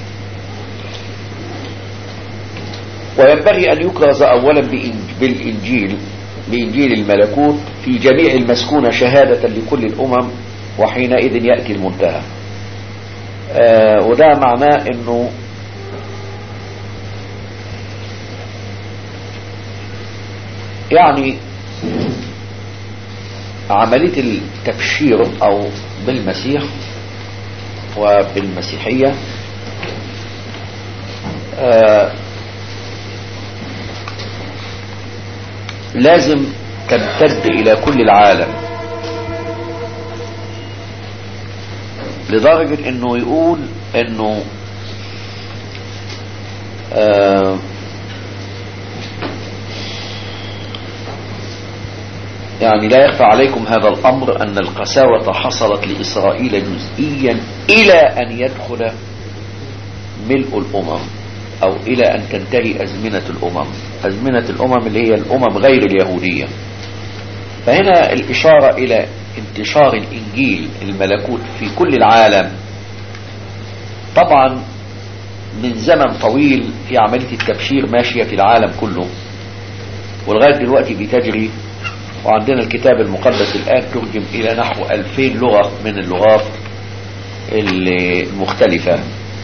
وينبغي أن يكرز أولا بإن- بالإنجيل بإنجيل الملكوت في جميع المسكونة شهادة لكل الأمم وحينئذ يأتي المنتهى آه، وده معناه أنه يعني عملية التبشير أو بالمسيح وبالمسيحية آه، لازم تمتد إلى كل العالم لدرجة انه يقول انه آه يعني لا يخفى عليكم هذا الأمر أن القساوة حصلت لإسرائيل جزئيا إلى أن يدخل ملء الأمم أو إلى أن تنتهي أزمنة الأمم أزمنة الأمم اللي هي الأمم غير اليهودية فهنا الإشارة إلى انتشار الإنجيل الملكوت في كل العالم طبعا من زمن طويل في عملية التبشير ماشية في العالم كله ولغاية دلوقتي بتجري وعندنا الكتاب المقدس الآن ترجم إلى نحو 2000 لغة من اللغات المختلفة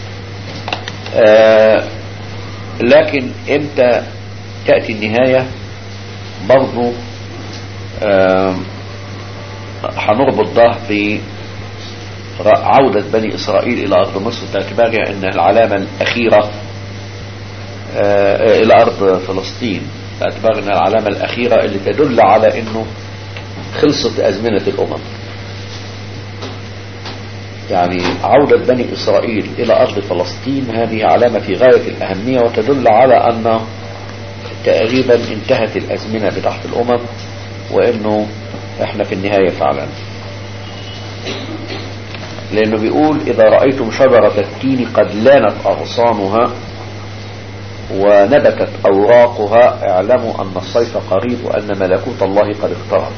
آه لكن امتى تأتي النهاية برضو آه هنربط ده ب عودة بني إسرائيل إلى أرض مصر باعتبارها أنها العلامة الأخيرة آه إلى أرض فلسطين باعتبار أنها العلامة الأخيرة اللي تدل على أنه خلصت أزمنة الأمم يعني عودة بني إسرائيل إلى أرض فلسطين هذه علامة في غاية الأهمية وتدل على أن تقريبا انتهت الأزمنة بتحت الأمم وأنه احنا في النهاية فعلا لأنه بيقول إذا رأيتم شجرة التين قد لانت أغصانها ونبتت أوراقها اعلموا أن الصيف قريب وأن ملكوت الله قد اقترب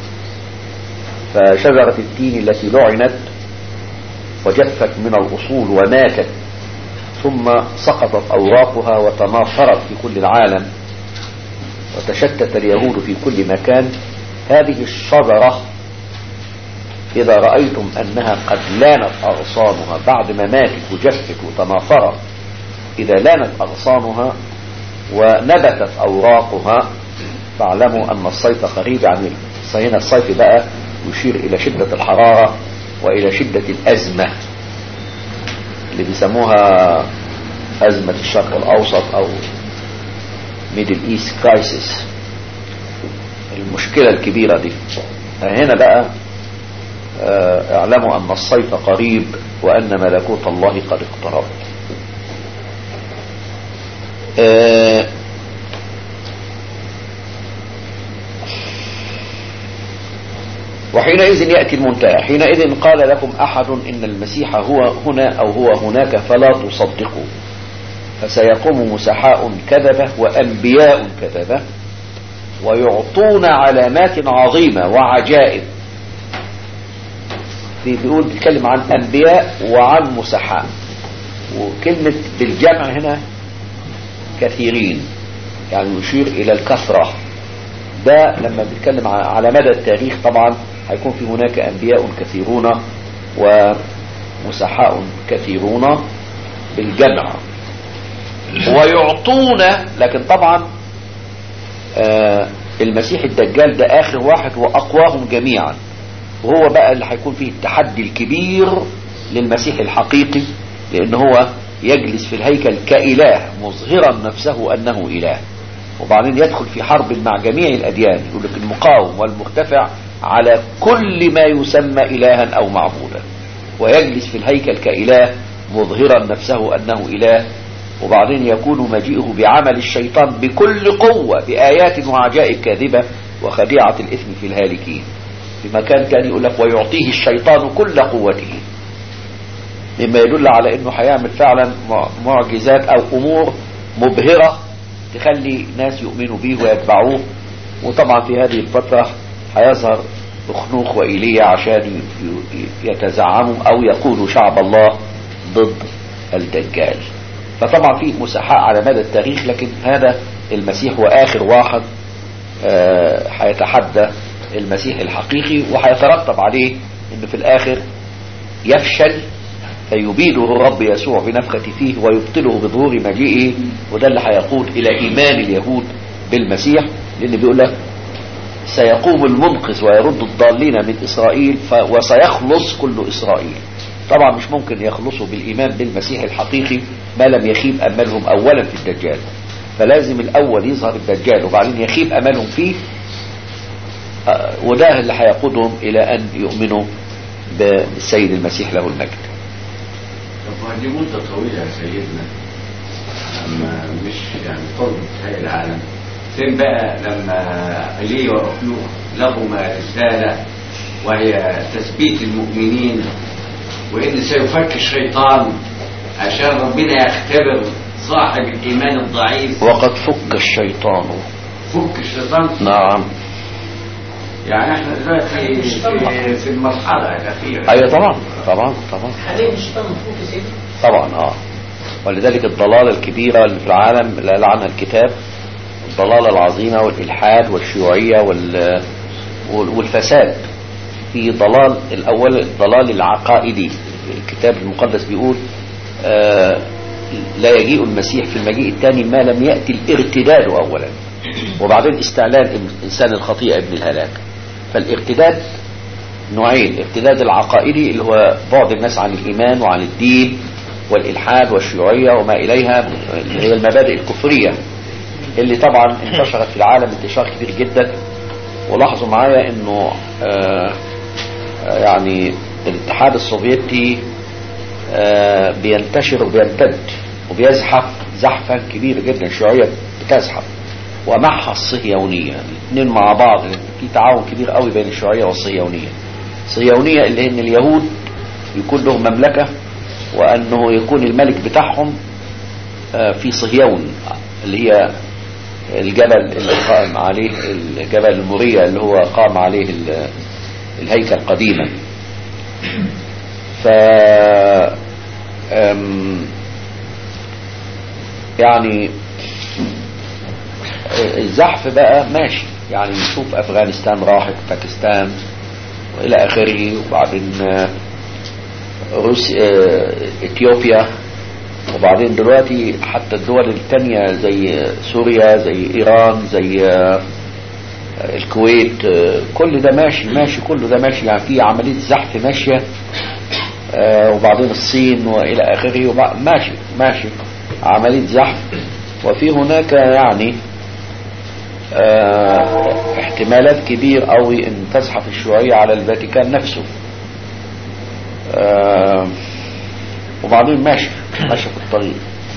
فشجرة التين التي لعنت وجفت من الأصول وماتت ثم سقطت أوراقها وتناثرت في كل العالم وتشتت اليهود في كل مكان هذه الشجرة إذا رأيتم أنها قد لانت أغصانها بعد ما ماتت وجفت وتناثرت إذا لانت أغصانها ونبتت أوراقها فاعلموا أن الصيف قريب يعني هنا الصيف بقى يشير إلى شدة الحرارة وإلى شدة الأزمة اللي بيسموها أزمة الشرق الأوسط أو ميدل إيست كرايسيس المشكلة الكبيرة دي هنا بقى اعلموا أن الصيف قريب وأن ملكوت الله قد اقترب وحينئذ يأتي المنتهى حينئذ قال لكم أحد إن المسيح هو هنا أو هو هناك فلا تصدقوا فسيقوم مسحاء كذبة وأنبياء كذبة ويعطون علامات عظيمة وعجائب في بيقول بيتكلم عن أنبياء وعن مسحاء وكلمة بالجمع هنا كثيرين يعني يشير إلى الكثرة ده لما بيتكلم على مدى التاريخ طبعا هيكون في هناك أنبياء كثيرون ومسحاء كثيرون بالجمع ويعطون لكن طبعا آه المسيح الدجال ده آخر واحد وأقواهم جميعا وهو بقى اللي هيكون فيه التحدي الكبير للمسيح الحقيقي لأن هو يجلس في الهيكل كإله مظهرا نفسه أنه إله وبعدين يدخل في حرب مع جميع الأديان يقول لك المقاوم والمرتفع على كل ما يسمى إلها أو معبودا ويجلس في الهيكل كإله مظهرا نفسه أنه إله وبعدين يكون مجيئه بعمل الشيطان بكل قوة بآيات وعجائب كاذبة وخديعة الإثم في الهالكين في مكان تاني يقول لك ويعطيه الشيطان كل قوته مما يدل على انه هيعمل فعلا معجزات او امور مبهرة تخلي ناس يؤمنوا به ويتبعوه وطبعا في هذه الفترة هيظهر أخنوخ وإيليا عشان يتزعموا أو يقودوا شعب الله ضد الدجال فطبعا في مساحة على مدى التاريخ لكن هذا المسيح هو آخر واحد هيتحدى المسيح الحقيقي وهيترتب عليه انه في الاخر يفشل فيبيده الرب يسوع بنفخة فيه ويبطله بظهور مجيئه وده اللي هيقود الى ايمان اليهود بالمسيح لان بيقول لك سيقوم المنقذ ويرد الضالين من اسرائيل وسيخلص كل اسرائيل طبعا مش ممكن يخلصوا بالايمان بالمسيح الحقيقي ما لم يخيب املهم اولا في الدجال فلازم الاول يظهر الدجال وبعدين يخيب املهم فيه وده اللي هيقودهم الى ان يؤمنوا بالسيد المسيح له المجد طب دي مدة طويلة يا سيدنا أما مش يعني قرب هاي العالم فين بقى لما إليه وأخنوخ لهما رسالة وهي تثبيت المؤمنين وإن سيفك الشيطان عشان ربنا يختبر صاحب الإيمان الضعيف وقد فك الشيطان فك الشيطان نعم يعني احنا دلوقتي في, في المرحلة الأخيرة ايوه طبعا طبعا طبعا حاليا الشيطان مفروض يا سيدي طبعا اه ولذلك الضلالة الكبيرة اللي في العالم اللي قال عنها الكتاب الضلالة العظيمة والإلحاد والشيوعية وال وال- والفساد في ضلال الأول الضلال العقائدي الكتاب المقدس بيقول آه لا يجيء المسيح في المجيء الثاني ما لم يأتي الارتداد أولا وبعدين استعلان إنسان الخطيئة ابن الهلاك فالارتداد نوعين الارتداد العقائدي اللي هو بعد الناس عن الإيمان وعن الدين والإلحاد والشيوعية وما إليها اللي هي المبادئ الكفرية اللي طبعا انتشرت في العالم انتشار كبير جدا ولاحظوا معايا انه آه آه، يعني الاتحاد السوفيتي آه بينتشر وبيمتد وبيزحف زحفا كبيرة جدا الشيوعية بتزحف ومعها الصهيونية الاثنين مع بعض في تعاون كبير قوي بين الشيوعية والصهيونية الصهيونية اللي ان اليهود يكون لهم مملكة وانه يكون الملك بتاعهم آه، في صهيون اللي هي الجبل اللي قام عليه الجبل الموريا اللي هو قام عليه ال- الهيكل قديما ف أم، يعني الزحف بقى ماشي يعني نشوف افغانستان راحت باكستان والى اخره وبعدين آه، روسيا آه، اثيوبيا وبعدين دلوقتي حتى الدول التانية زي سوريا زي ايران زي آه، الكويت آه، كل ده ماشي ماشي كل ده ماشي يعني في عملية زحف ماشية آه، وبعدين الصين والى اخره وبع- ماشي ماشي عملية زحف وفي هناك يعني آه، احتمالات كبير قوي ان تزحف الشيوعية على الفاتيكان نفسه آه، وبعدين ماشي ماشي في الطريق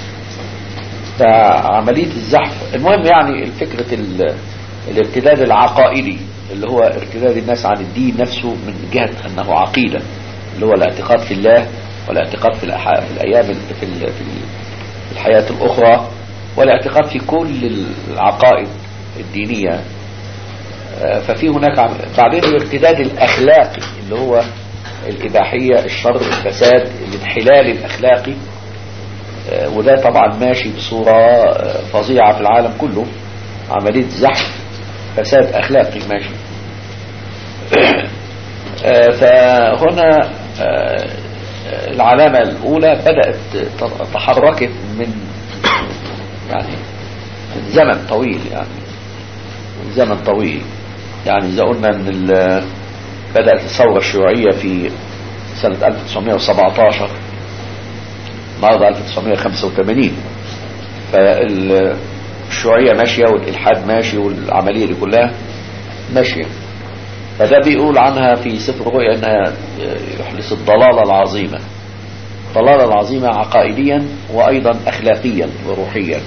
فعملية الزحف المهم يعني الفكرة ال- الارتداد العقائدي اللي هو ارتداد الناس عن الدين نفسه من جهة أنه عقيدة اللي هو الاعتقاد في الله والاعتقاد في, الأح- في الأيام ال- في, ال- في ال- في الحياة الأخرى والاعتقاد في كل العقائد الدينية آه، ففي هناك عم- بعدين الارتداد الأخلاقي اللي هو الإباحية الشر الفساد الانحلال الأخلاقي آه، وده طبعا ماشي بصورة آه، فظيعة في العالم كله عملية زحف فساد أخلاقي ماشي آه، فهنا آه، العلامة الأولى بدأت ت- تحركت من يعني من زمن طويل يعني من زمن طويل يعني إذا قلنا أن ال- بدأت الثورة الشيوعية في سنة 1917 النهارده 1985 فالشيوعية ماشية والإلحاد ماشي والعملية دي كلها ماشية فده بيقول عنها في سفر الرؤيا أنها يحدث الضلالة العظيمة الضلالة العظيمة عقائديا وأيضا أخلاقيا وروحيا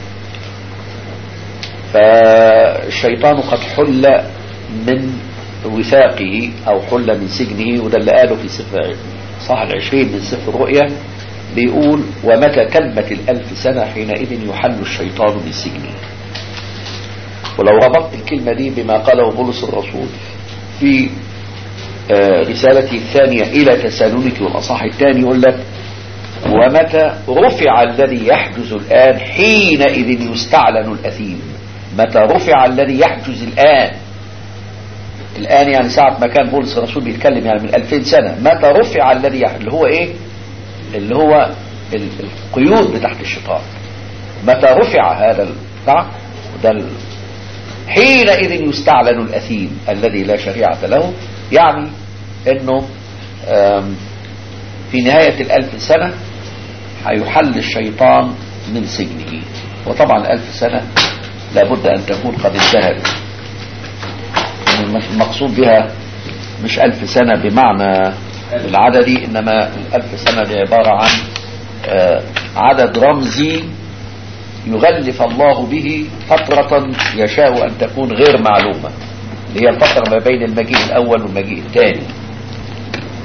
فالشيطان قد حل من وثاقه أو حل من سجنه وده اللي قاله في سفر صح العشرين من سفر الرؤيا بيقول ومتى تمت الألف سنة حينئذ يحل الشيطان من سجنه ولو ربطت الكلمة دي بما قاله بولس الرسول في آه، رسالته الثانية إلى تسالونيكي والأصح الثاني يقول لك ومتى رفع الذي يحجز الآن حينئذ يستعلن الأثيم متى رفع الذي يحجز الآن الآن يعني ساعة ما كان بولس الرسول بيتكلم يعني من 2000 سنة متى رفع الذي يحجز اللي هو إيه اللي هو ال- القيود بتاعت الشيطان متى رفع هذا البتاع ده ال- حينئذ يستعلن الأثيم الذي لا شريعة له يعني انه آم، في نهاية الألف سنة هيحل الشيطان من سجنه وطبعا الألف سنة لابد أن تكون قد انتهت المقصود بها مش ألف سنة بمعنى العددي إنما الألف سنة دي عبارة عن آه، عدد رمزي يغلف الله به فترة يشاء أن تكون غير معلومة اللي هي الفترة ما بين المجيء الأول والمجيء الثاني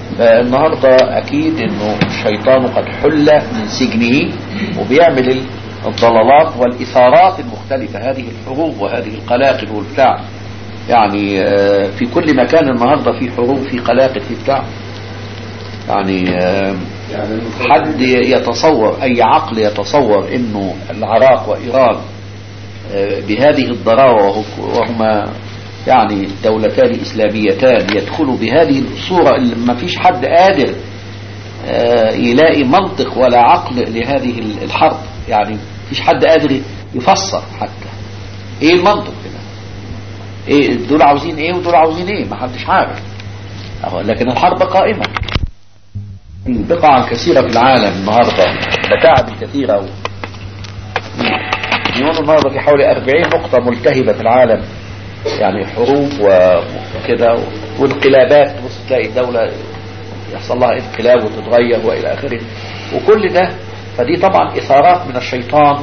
فالنهاردة أكيد أنه الشيطان قد حل من سجنه وبيعمل الضلالات والإثارات المختلفة هذه الحروب وهذه القلاقل والبتاع يعني آه، في كل مكان النهاردة في حروب في قلاقل في بتاع يعني آه، حد يتصور أي عقل يتصور أنه العراق وإيران آه، بهذه الضراوة وهو- وهما يعني دولتان إسلاميتان يدخلوا بهذه الصورة اللي ما فيش حد قادر آه، يلاقي منطق ولا عقل لهذه الحرب يعني فيش حد قادر يفسر حتى ايه المنطق هنا ايه دول عاوزين ايه ودول عاوزين ايه ما حدش عارف أهو، لكن الحرب قائمة بقع كثيرة في العالم النهاردة متاعب كثيرة و... يقولوا النهاردة في حوالي 40 نقطة ملتهبة في العالم يعني حروب وكده وانقلابات بص تلاقي الدولة يحصل لها انقلاب وتتغير والى اخره وكل ده فدي طبعا اثارات من الشيطان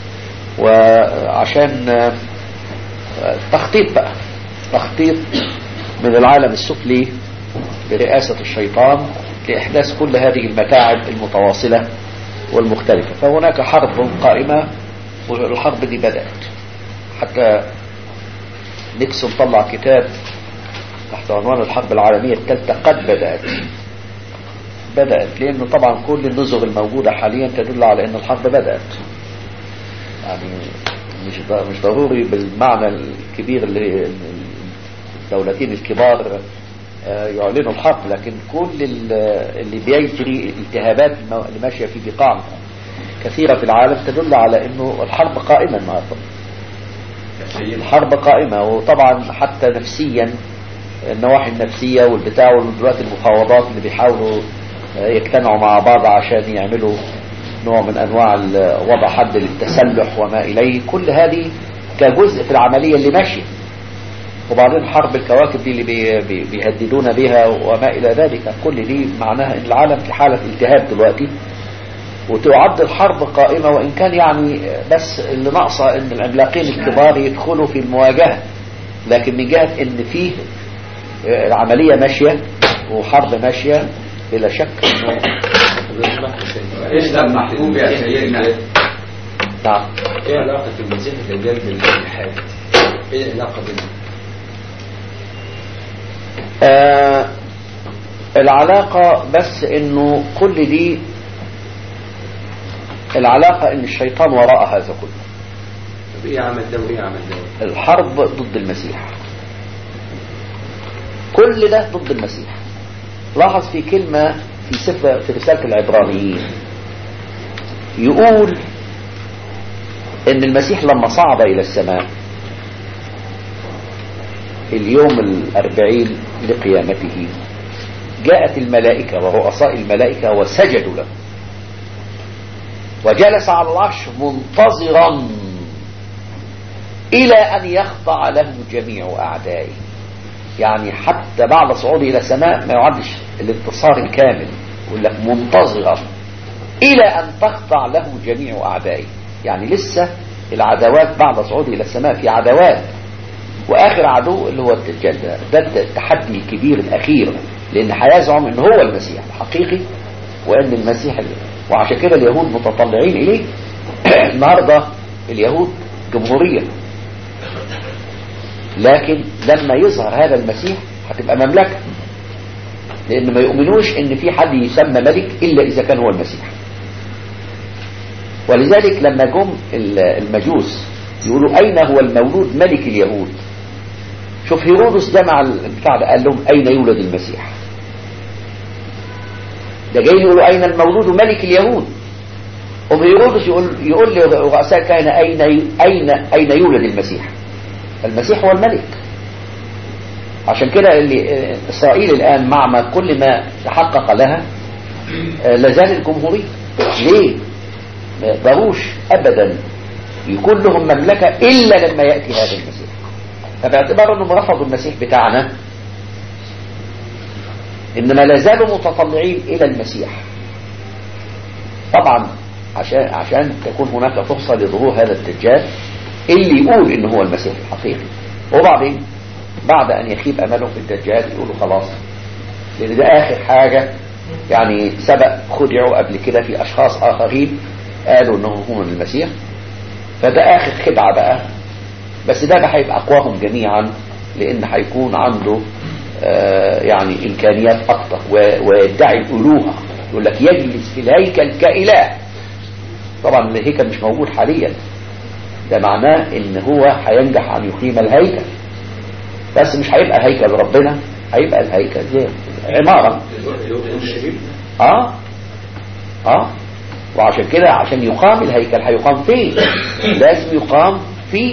وعشان آه، آه، تخطيط بقى تخطيط من العالم السفلي برئاسة الشيطان لإحداث كل هذه المتاعب المتواصلة والمختلفة فهناك حرب قائمة والحرب دي بدأت حتى نيكسون طلع كتاب تحت عنوان الحرب العالمية الثالثة قد بدأت بدأت لأنه طبعا كل النزغ الموجودة حاليا تدل على أن الحرب بدأت يعني مش ض- مش ضروري بالمعنى الكبير اللي الدولتين الكبار آه، يعلنوا الحرب لكن كل ال- اللي بيجري الالتهابات الم- اللي ماشية في بقاع كثيرة في العالم تدل على أنه الحرب قائمة النهارده الحرب قائمة وطبعا حتى نفسيا النواحي النفسية والبتاع ودلوقتي المفاوضات اللي بيحاولوا آه، يجتمعوا مع بعض عشان يعملوا نوع من انواع ال- وضع حد للتسلح وما اليه كل هذه كجزء في العملية اللي ماشية وبعدين حرب الكواكب دي اللي بي- بي- بيهددون بها وما الى ذلك كل دي معناها ان العالم في حالة التهاب دلوقتي وتعد الحرب قائمة وإن كان يعني بس اللي ناقصة إن العملاقين الكبار يدخلوا في المواجهة لكن من جهة إن فيه آه، العملية ماشية وحرب ماشية بلا شك إنه ايش ده محبوب يا سيدنا نعم ايه علاقة المسيح الدجال بالالحاد؟ ايه العلاقة بينهم؟ آه العلاقة بس إنه كل دي العلاقة إن الشيطان وراء هذا كله طب ايه عمل ده وايه عمل ده؟ الحرب ضد المسيح كل ده ضد المسيح لاحظ في كلمة في سفر في رسالة العبرانيين يقول ان المسيح لما صعد الى السماء اليوم الاربعين لقيامته جاءت الملائكة ورؤساء الملائكة وسجدوا له وجلس على العرش منتظرا إلى أن يخضع له جميع أعدائه يعني حتى بعد صعوده إلى السماء ما يعدش الانتصار الكامل يقول لك منتظرا إلى أن تخضع له جميع أعدائه يعني لسه العداوات بعد صعوده إلى السماء في عداوات وآخر عدو اللي هو الدجال ده ده التحدي الكبير الأخير لأن هيزعم إن هو المسيح الحقيقي وإن المسيح وعشان كده اليهود متطلعين إليه النهارده اليهود جمهورية لكن لما يظهر هذا المسيح هتبقى مملكة لأن ما يؤمنوش إن في حد يسمى ملك إلا إذا كان هو المسيح ولذلك لما جم المجوس يقولوا أين هو المولود ملك اليهود شوف هيرودس ده مع البتاع ده قال لهم أين يولد المسيح ده جاي يقولوا أين المولود ملك اليهود أم هيرودس يقول يقول لرؤساء كان أين أين أين يولد المسيح المسيح هو الملك عشان كده اللي إسرائيل الآن مع ما كل ما تحقق لها لازال الجمهورية ليه ما يقدروش أبدا يكون لهم مملكة إلا لما يأتي هذا المسيح فباعتبار أنهم رفضوا المسيح بتاعنا إنما لازالوا متطلعين إلى المسيح طبعا عشان عشان تكون هناك فرصة لظهور هذا الدجال اللي يقول إن هو المسيح الحقيقي وبعدين بعد أن يخيب أملهم في الدجال يقولوا خلاص لأن ده آخر حاجة يعني سبق خدعوا قبل كده في أشخاص آخرين قالوا إنه هو المسيح فده اخر خدعة بقى بس ده بقى هيبقى اقواهم جميعا لان هيكون عنده آه يعني امكانيات اكتر و- ويدعي الالوهة يقول لك يجلس في الهيكل كاله طبعا الهيكل مش موجود حاليا ده معناه ان هو هينجح ان يقيم الهيكل بس مش هيبقى هيكل ربنا هيبقى الهيكل زي عمارة اه اه وعشان كده عشان يقام الهيكل هيقام فين لازم يقام في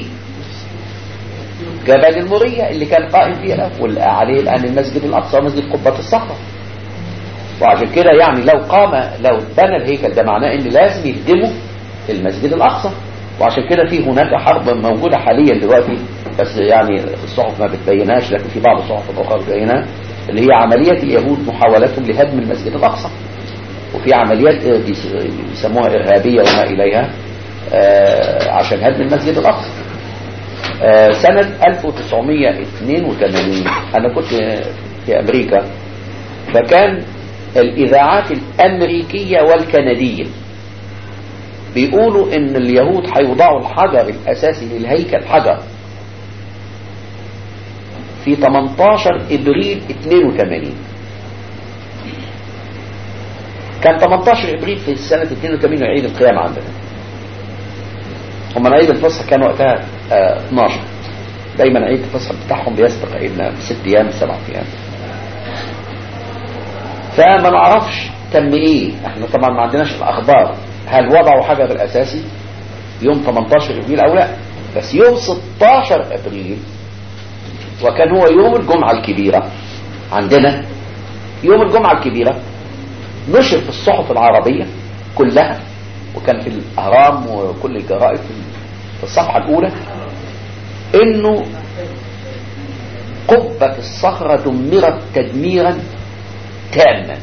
جبل المورية اللي كان قائم فيها واللي عليه الآن المسجد الأقصى مسجد قبة الصخرة وعشان كده يعني لو قام لو بنى الهيكل ده معناه ان لازم يهدموا المسجد الأقصى وعشان كده في هناك حرب موجودة حاليا دلوقتي بس يعني الصحف ما بتبينهاش لكن في بعض الصحف الأخرى بتبينها اللي هي عملية اليهود محاولتهم لهدم المسجد الأقصى وفي عمليات آه، بيس- بيسموها إرهابية وما إليها آه، عشان هدم المسجد الأقصى آه، سنة 1982 أنا كنت في أمريكا فكان الإذاعات الأمريكية والكندية بيقولوا إن اليهود هيوضعوا الحجر الأساسي للهيكل حجر في 18 إبريل 82 كان 18 إبريل في سنة 82 عيد القيامة عندنا هم عيد الفصح كان وقتها آه 12 دايما عيد الفصح بتاعهم بيسبق عيدنا بست ايام سبع ايام فما نعرفش تم ايه احنا طبعا ما عندناش الاخبار هل وضعوا حجر الاساسي يوم 18 ابريل او لا بس يوم 16 ابريل وكان هو يوم الجمعة الكبيرة عندنا يوم الجمعة الكبيرة نشر في الصحف العربية كلها وكان في الأهرام وكل الجرائد في في الصفحة الأولى إنه قبة الصخرة دمرت تدميرا تاما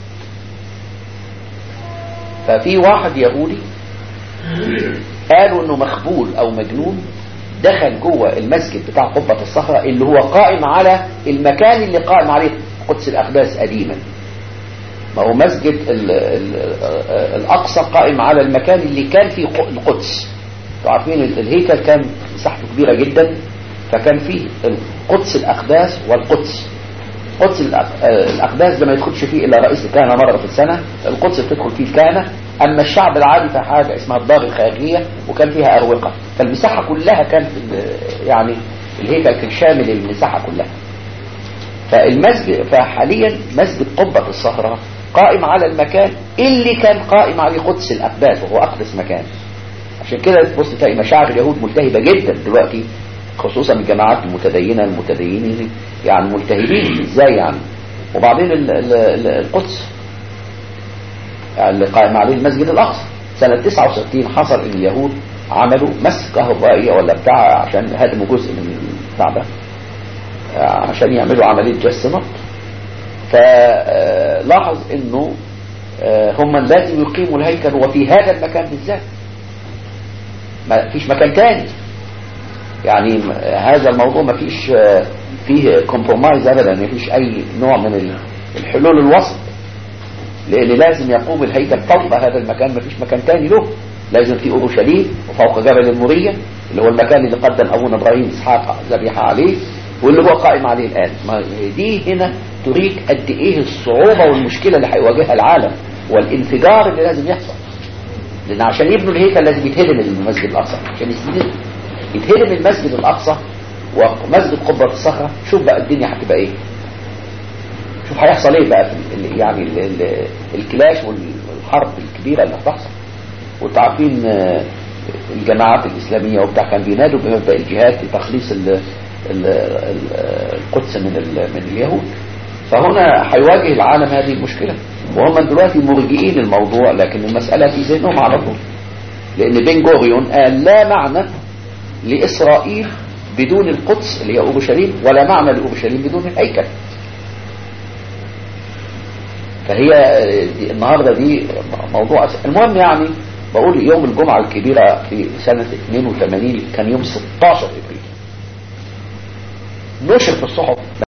ففي واحد يهودي قالوا انه مخبول او مجنون دخل جوه المسجد بتاع قبة الصخرة اللي هو قائم على المكان اللي قائم عليه قدس الأقداس قديما ما هو مسجد ال ال الأقصى قائم على المكان اللي كان فيه ق- القدس انتوا عارفين ال- الهيكل كان مساحته كبيرة جدا فكان فيه القدس الأقداس والقدس قدس الأق- آه، الأقداس ده ما يدخلش فيه إلا رئيس الكهنة مرة في السنة القدس بتدخل فيه الكهنة أما الشعب العادي في حاجة اسمها الدار الخارجية وكان فيها أروقة فالمساحة كلها كان في ال- يعني الهيكل كان شامل المساحة كلها فالمسجد فحاليا مسجد قبة الصخرة قائم على المكان اللي كان قائم عليه قدس الأقداس وهو أقدس مكان عشان كده تبص تلاقي مشاعر اليهود ملتهبة جدا دلوقتي خصوصا الجماعات المتدينة المتدينين يعني ملتهبين ازاي يعني وبعدين ال- ال- ال- القدس اللي قائم عليه المسجد الأقصى سنة 69 حصل ان اليهود عملوا مس كهربائية ولا بتاع عشان هدموا جزء من البتاع ده عشان يعملوا عملية جس نبض فلاحظ انه آه، هم لازم يقيموا الهيكل وفي هذا المكان بالذات ما فيش مكان تاني يعني م- هذا الموضوع ما فيش آه، فيه كومبرومايز ابدا ما فيش اي نوع من ال- الحلول الوسط لان لازم يقوم الهيكل فوق هذا المكان ما فيش مكان تاني له لازم في اورشليم وفوق جبل الموريه اللي هو المكان اللي قدم ابونا ابراهيم اسحاق ذبيحه عليه واللي هو قائم عليه الان ما دي هنا تريك قد ايه الصعوبه والمشكله اللي هيواجهها العالم والانفجار اللي لازم يحصل لان عشان يبنوا الهيكل لازم يتهدم المسجد الاقصى عشان يتهدم يتهدم المسجد الاقصى ومسجد قبه الصخره شوف بقى الدنيا هتبقى ايه شوف هيحصل ايه بقى في ال- يعني ال- ال- الكلاش والحرب الكبيره اللي هتحصل وانتوا عارفين آه، الجماعات الاسلاميه وبتاع كان بينادوا بمبدا الجهاد لتخليص ال- ال- ال- القدس من ال- من اليهود فهنا هيواجه العالم هذه المشكله وهم دلوقتي مرجئين الموضوع لكن المساله في ذهنهم على طول لان بن جوريون قال لا معنى لاسرائيل بدون القدس اللي هي اورشليم ولا معنى لاورشليم بدون الهيكل فهي دي النهارده دي موضوع أساسي. المهم يعني بقول يوم الجمعة الكبيرة في سنة 82 كان يوم 16 ابريل نشر في الصحف